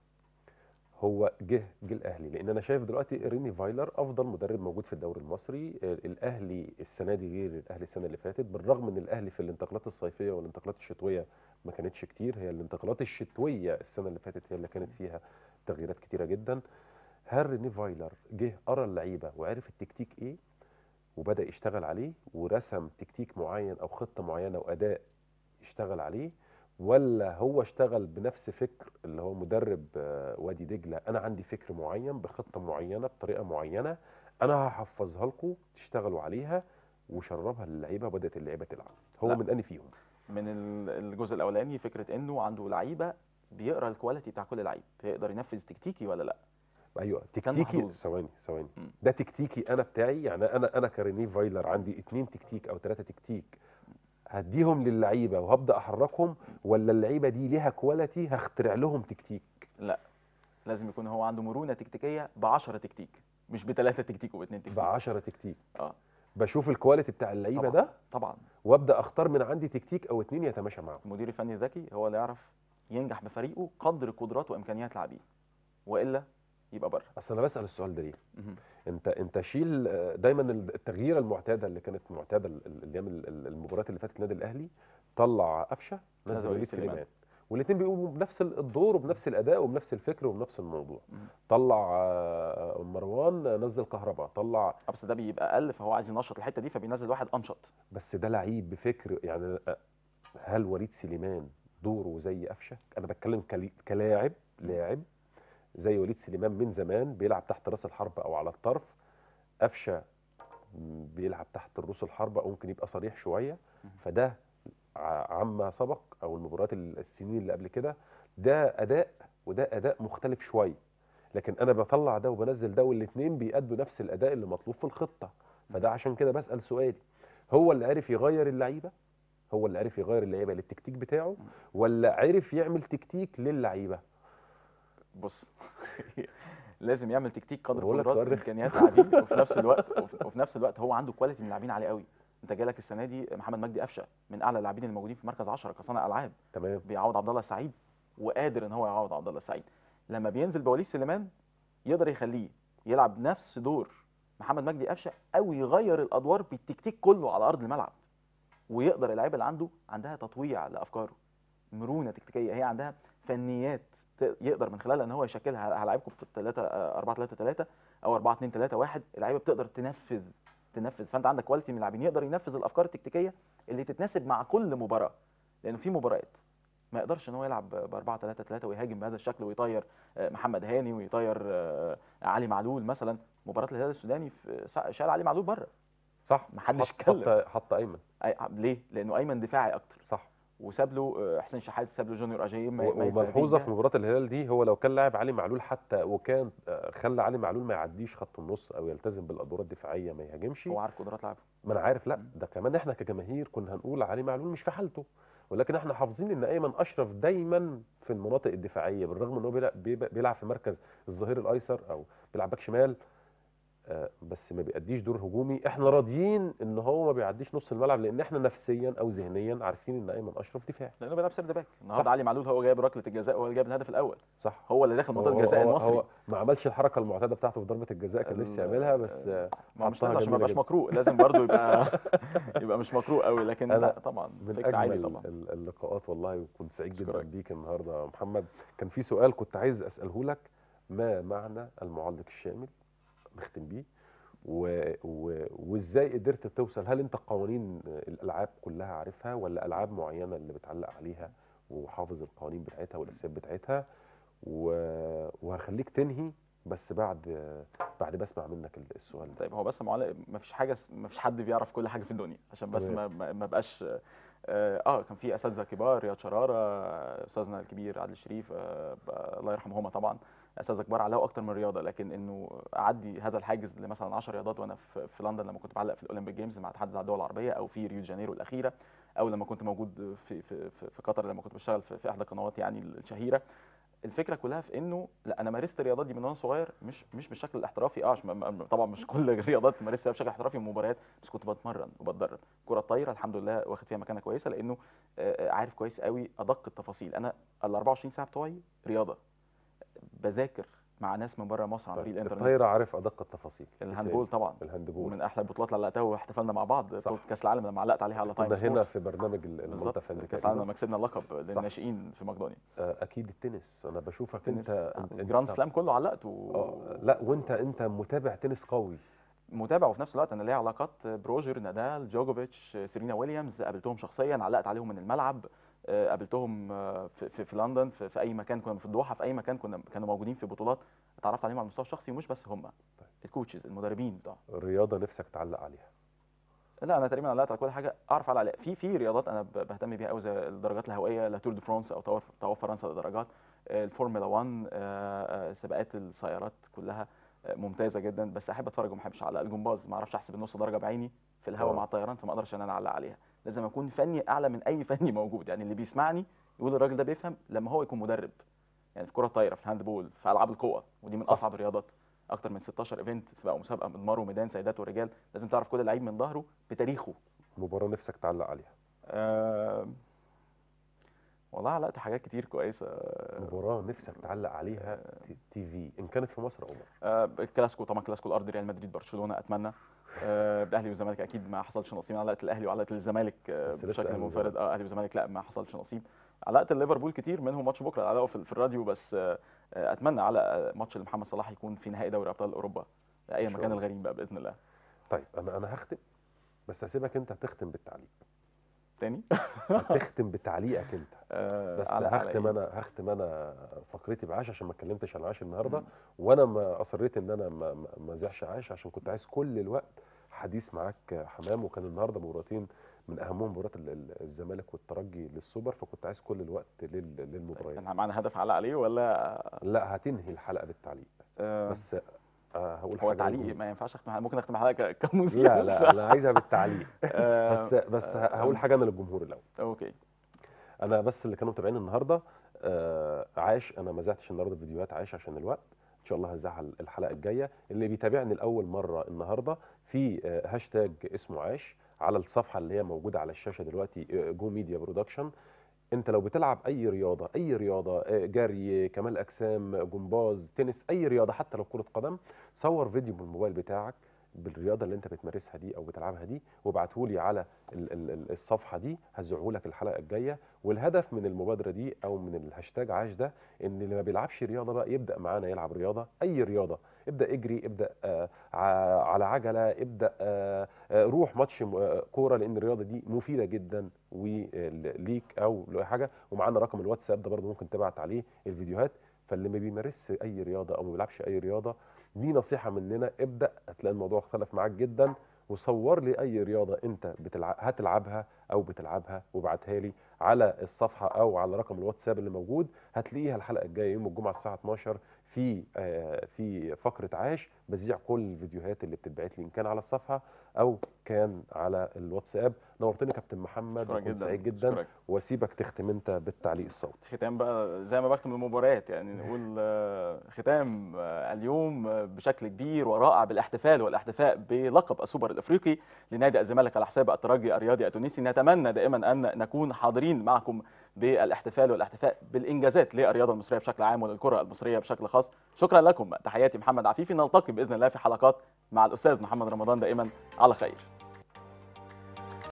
هو جه جه الاهلي لان انا شايف دلوقتي ريني فايلر افضل مدرب موجود في الدوري المصري آه، الاهلي السنه دي غير الاهلي السنه اللي فاتت بالرغم ان الاهلي في الانتقالات الصيفيه والانتقالات الشتويه ما كانتش كتير هي الانتقالات الشتويه السنه اللي فاتت هي اللي كانت فيها تغييرات كتيره جدا هل ريني فايلر جه قرا اللعيبه وعرف التكتيك ايه وبدا يشتغل عليه ورسم تكتيك معين او خطه معينه واداء يشتغل عليه ولا هو اشتغل بنفس فكر اللي هو مدرب آه، وادي دجله انا عندي فكر معين بخطه معينه بطريقه معينه انا هحفظها لكم تشتغلوا عليها وشربها للعيبه وبدات اللعيبه تلعب هو لا. من انهي فيهم من ال- الجزء الاولاني فكره انه عنده لعيبه بيقرا الكواليتي بتاع كل لعيب يقدر ينفذ تكتيكي ولا لا ايوه كان تكتيكي محظوظ. ثواني ثواني مم. ده تكتيكي انا بتاعي يعني انا انا كريني فايلر عندي اتنين تكتيك او ثلاثه تكتيك هديهم للعيبه وهبدا احركهم ولا اللعيبه دي ليها كواليتي هخترع لهم تكتيك لازم يكون هو عنده مرونه تكتيكيه ب 10 تكتيك مش بثلاثه تكتيك وباثنين تكتيك ب 10 تكتيك اه بشوف الكواليتي بتاع اللعيبه طبعا ده طبعا وابدا اختار من عندي تكتيك او اتنين يتماشى معاهم المدير الفني الذكي هو اللي يعرف ينجح بفريقه قدر قدرات وامكانيات لاعبيه والا يبقى بره اصل انا بسال السؤال ده ليه مهم. انت انت شيل آه، دايما التغييره المعتاده اللي كانت معتاده ال- ال- الايام ال- ال- المباريات اللي فاتت النادي الاهلي طلع قفشه نزل نزل وليد وليد سليمان. سليمان والاثنين بيقوموا بنفس الدور وبنفس الاداء وبنفس الفكر وبنفس الموضوع مم. طلع آه، مروان نزل كهرباء طلع آه، بس ده بيبقى اقل فهو عايز ينشط الحته دي فبينزل واحد انشط بس ده لعيب بفكر يعني آه، هل وليد سليمان دوره زي قفشه انا بتكلم كلي- كلاعب لاعب زي وليد سليمان من زمان بيلعب تحت راس الحربة او على الطرف قفشه م، بيلعب تحت الروس الحربة او ممكن يبقى صريح شويه فده ع- عما سبق او المباريات ال- السنين اللي قبل كده ده اداء وده اداء مختلف شويه لكن انا بطلع ده وبنزل ده والاثنين بيأدوا نفس الاداء اللي مطلوب في الخطه فده عشان كده بسأل سؤالي هو اللي عرف يغير اللعيبه هو اللي عرف يغير اللعيبه للتكتيك بتاعه ولا عرف يعمل تكتيك للعيبه بص لازم يعمل تكتيك قدر بقول لك قدرات سؤال رخم. امكانيات لاعبين وفي نفس الوقت وفي وفي نفس الوقت هو عنده كواليتي من لاعبين عالي قوي انت جالك السنه دي محمد مجدي قفشه من اعلى اللاعبين الموجودين في مركز 10 كصانع العاب تمام بيعوض عبد الله السعيد وقادر ان هو يعوض عبد الله السعيد لما بينزل بوليد سليمان يقدر يخليه يلعب نفس دور محمد مجدي قفشه او يغير الادوار بالتكتيك كله على ارض الملعب ويقدر اللعيبه اللي عنده عندها تطويع لافكاره مرونه تكتيكيه هي عندها فنيات ت- يقدر من خلالها ان هو يشكلها هلاعبكم ب 3 4 3 3 او 4 2 3 1 اللعيبه بتقدر تنفذ تنفذ فانت عندك كواليتي من اللاعبين يقدر ينفذ الافكار التكتيكيه اللي تتناسب مع كل مباراه لانه في مباريات ما يقدرش ان هو يلعب ب 4 3 3 ويهاجم بهذا الشكل ويطير آه، محمد هاني ويطير آه، علي معلول مثلا مباراه الهلال السوداني في سا- شال علي معلول بره صح محدش حط- اتكلم. حط حط ايمن أي- ليه؟ لانه ايمن دفاعي اكتر صح وساب له آه، حسين شحات ساب له جونيور اجاي ما- و- ما وملحوظه يفرق في مباراه الهلال دي هو لو كان لاعب علي معلول حتى وكان آه، خلى علي معلول ما يعديش خط النص او يلتزم بالادوار الدفاعيه ما يهاجمش هو عارف قدرات لاعبه ما انا عارف لا ده كمان احنا كجماهير كنا هنقول علي معلول مش في حالته ولكن احنا حافظين ان ايمن اشرف دايما في المناطق الدفاعيه بالرغم ان هو بيلعب, بيبقى- بيلعب في مركز الظهير الايسر او بيلعب باك شمال آه، بس ما بيأديش دور هجومي احنا راضيين ان هو ما بيعديش نص الملعب لان احنا نفسيا او ذهنيا عارفين ان ايمن اشرف دفاعي لانه بيلعب سيرد باك النهارده صح. علي معلول هو جايب ركله الجزاء وهو اللي جايب الهدف الاول صح هو اللي داخل منطقه هو- الجزاء هو- المصري هو ما عملش الحركه المعتاده بتاعته في ضربه الجزاء كان نفسي ال- يعملها بس آه، ما هو مش حطها لازم عشان ما جميلة يبقاش جدا. مقروء لازم برضه يبقى يبقى مش مقروء قوي لكن أنا لا طبعا من فكره عالي اجمل طبعا ال- اللقاءات والله وكنت سعيد جدا أشكرك. بيك النهارده يا محمد كان في سؤال كنت عايز اساله لك ما معنى المعلق الشامل نختم بيه و... و... وازاي قدرت توصل هل انت قوانين الالعاب كلها عارفها ولا العاب معينه اللي بتعلق عليها وحافظ القوانين بتاعتها والاساسيات بتاعتها و... وهخليك تنهي بس بعد بعد بسمع منك السؤال ده طيب هو بس معلق ما فيش حاجه ما فيش حد بيعرف كل حاجه في الدنيا عشان بس ما تمام. ما ما بقاش اه آه، كان في اساتذه كبار رياض شراره آه، استاذنا الكبير عادل الشريف آه، ب- الله يرحمهما طبعا اساتذه كبار علقوا اكتر من رياضه لكن انه اعدي هذا الحاجز لمثلا 10 رياضات وانا في, في لندن لما كنت بعلق في الاولمبيك جيمز مع اتحاد الدول العربيه او في ريو دي جانيرو الاخيره او لما كنت موجود في في في, في قطر لما كنت بشتغل في, في احدى القنوات يعني الشهيره الفكره كلها في انه لا انا مارست الرياضات دي من وانا صغير مش مش بالشكل الاحترافي اه عشان م- م- طبعا مش كل الرياضات مارست فيها بشكل احترافي ومباريات بس كنت بتمرن وبتدرب كره الطايره الحمد لله واخد فيها مكانه كويسه لانه آه، آه، عارف كويس قوي ادق التفاصيل انا ال 24 ساعه بتوعي رياضه بذاكر مع ناس من بره مصر عن طريق الانترنت الطايره عارف ادق التفاصيل الهاندبول طبعا الهاندبول ومن احلى البطولات اللي علقتها واحتفلنا مع بعض صح. بطوله كاس العالم لما علقت عليها على تايم كنا هنا سبورتس في برنامج ال- بالظبط المنتفى كاس العالم لما كسبنا اللقب للناشئين في مقدونيا آه، اكيد التنس انا بشوفك تنس انت أنت- الجراند سلام كله علقته آه، لا وانت انت متابع تنس قوي متابع وفي نفس الوقت انا ليا علاقات بروجر نادال جوجوفيتش سيرينا ويليامز قابلتهم شخصيا علقت عليهم من الملعب آه، قابلتهم آه، في, في, في لندن في, في اي مكان كنا في الدوحه في اي مكان كنا كانوا موجودين في بطولات اتعرفت عليهم على المستوى الشخصي ومش بس هم الكوتشز المدربين بتوع الرياضه نفسك تعلق عليها لا انا تقريبا علقت على كل حاجه اعرف على عليها في في رياضات انا ب- بهتم بيها قوي زي الدرجات الهوائيه لا تور دي فرانس او طواف طواف فرنسا للدرجات آه، الفورمولا 1 آه، آه، سباقات السيارات كلها آه، ممتازه جدا بس احب اتفرج وما احبش اعلق الجمباز ما اعرفش احسب النص درجه بعيني في الهواء آه. مع الطيران فما اقدرش ان انا اعلق عليها لازم اكون فني اعلى من اي فني موجود يعني اللي بيسمعني يقول الراجل ده بيفهم لما هو يكون مدرب يعني في كره الطايره في الهاندبول في العاب القوه ودي من صح. اصعب الرياضات اكتر من 16 ايفنت سباق ومسابقه مضمار وميدان سيدات ورجال لازم تعرف كل لعيب من ظهره بتاريخه مباراه نفسك تعلق عليها آه والله علقت حاجات كتير كويسه مباراه نفسك تعلق عليها تي- تي في ان كانت في مصر او بره آه الكلاسيكو طبعا كلاسيكو الارض ريال مدريد برشلونه اتمنى آه الاهلي والزمالك اكيد ما حصلش نصيب أنا علقت الاهلي وعلقت الزمالك آه بس لسه بشكل أهلي منفرد اه اهلي وزمالك لا ما حصلش نصيب علقت الليفربول كتير منهم ماتش بكره علقه في, في الراديو بس آه آه، اتمنى على ماتش لمحمد صلاح يكون في نهائي دوري ابطال اوروبا اي إن شاء مكان الله. الغريم بقى باذن الله طيب انا انا هختم بس هسيبك انت تختم بالتعليق تاني هتختم بتعليقك انت آه بس علق على هختم إيه؟ انا هختم انا فقرتي بعاش عشان ما اتكلمتش عن عاش النهارده مم. وانا ما اصريت ان انا ما ما- ما ازعش عاش عشان كنت عايز كل الوقت حديث معاك حمام وكان النهارده مباراتين من اهمهم مباراه ال- ال- الزمالك والترجي للسوبر فكنت عايز كل الوقت لل- للمباريات كان معانا هدف علق عليه ولا لا هتنهي الحلقه بالتعليق آه بس آه هقول هو حاجة تعليق للجمهور. ما ينفعش اختم ممكن اختم الحلقه ك- كمذيع لا بس. لا انا عايزها بالتعليق آه، بس بس ه- هقول حاجه انا للجمهور الاول اوكي انا بس اللي كانوا متابعين النهارده آه عاش انا ما زعتش النهارده فيديوهات عاش عشان الوقت ان شاء الله هزعها الحلقه الجايه اللي بيتابعني لاول مره النهارده في آه هاشتاج اسمه عاش على الصفحه اللي هي موجوده على الشاشه دلوقتي آه، جو ميديا برودكشن انت لو بتلعب اي رياضه اي رياضه آه، جري كمال اجسام جمباز تنس اي رياضه حتى لو كره قدم صور فيديو بالموبايل بتاعك بالرياضه اللي انت بتمارسها دي او بتلعبها دي وابعته لي على ال- ال- ال- الصفحه دي هزعه لك الحلقه الجايه والهدف من المبادره دي او من الهاشتاج عاش ده ان اللي ما بيلعبش رياضه بقى يبدا معانا يلعب رياضه اي رياضه ابدا اجري ابدا آه ع- على عجله ابدا آه آه روح ماتش م- آه، كوره لان الرياضه دي مفيده جدا وليك او لاي حاجه ومعانا رقم الواتساب ده برضه ممكن تبعت عليه الفيديوهات فاللي ما بيمارسش اي رياضه او ما بيلعبش اي رياضه دي نصيحه مننا ابدا هتلاقي الموضوع اختلف معاك جدا وصور لي اي رياضه انت بتلعب هتلعبها او بتلعبها وابعتها لي على الصفحه او على رقم الواتساب اللي موجود هتلاقيها الحلقه الجايه يوم الجمعه الساعه 12 في آه، في فقره عاش بذيع كل الفيديوهات اللي بتتبعت لي ان كان على الصفحه او كان على الواتساب نورتني كابتن محمد شكرا وكنت جدا سعيد جدا أشكرك. واسيبك تختم انت بالتعليق الصوتي ختام بقى زي ما بختم المباريات يعني نقول آه، ختام آه، اليوم آه، بشكل كبير ورائع بالاحتفال والاحتفاء بلقب السوبر الافريقي لنادي الزمالك على حساب الترجي الرياضي التونسي نتمنى دائما ان نكون حاضرين معكم بالاحتفال والاحتفاء بالانجازات للرياضه المصريه بشكل عام وللكره المصريه بشكل خاص شكرا لكم تحياتي محمد عفيفي نلتقي باذن الله في حلقات مع الاستاذ محمد رمضان دائما على خير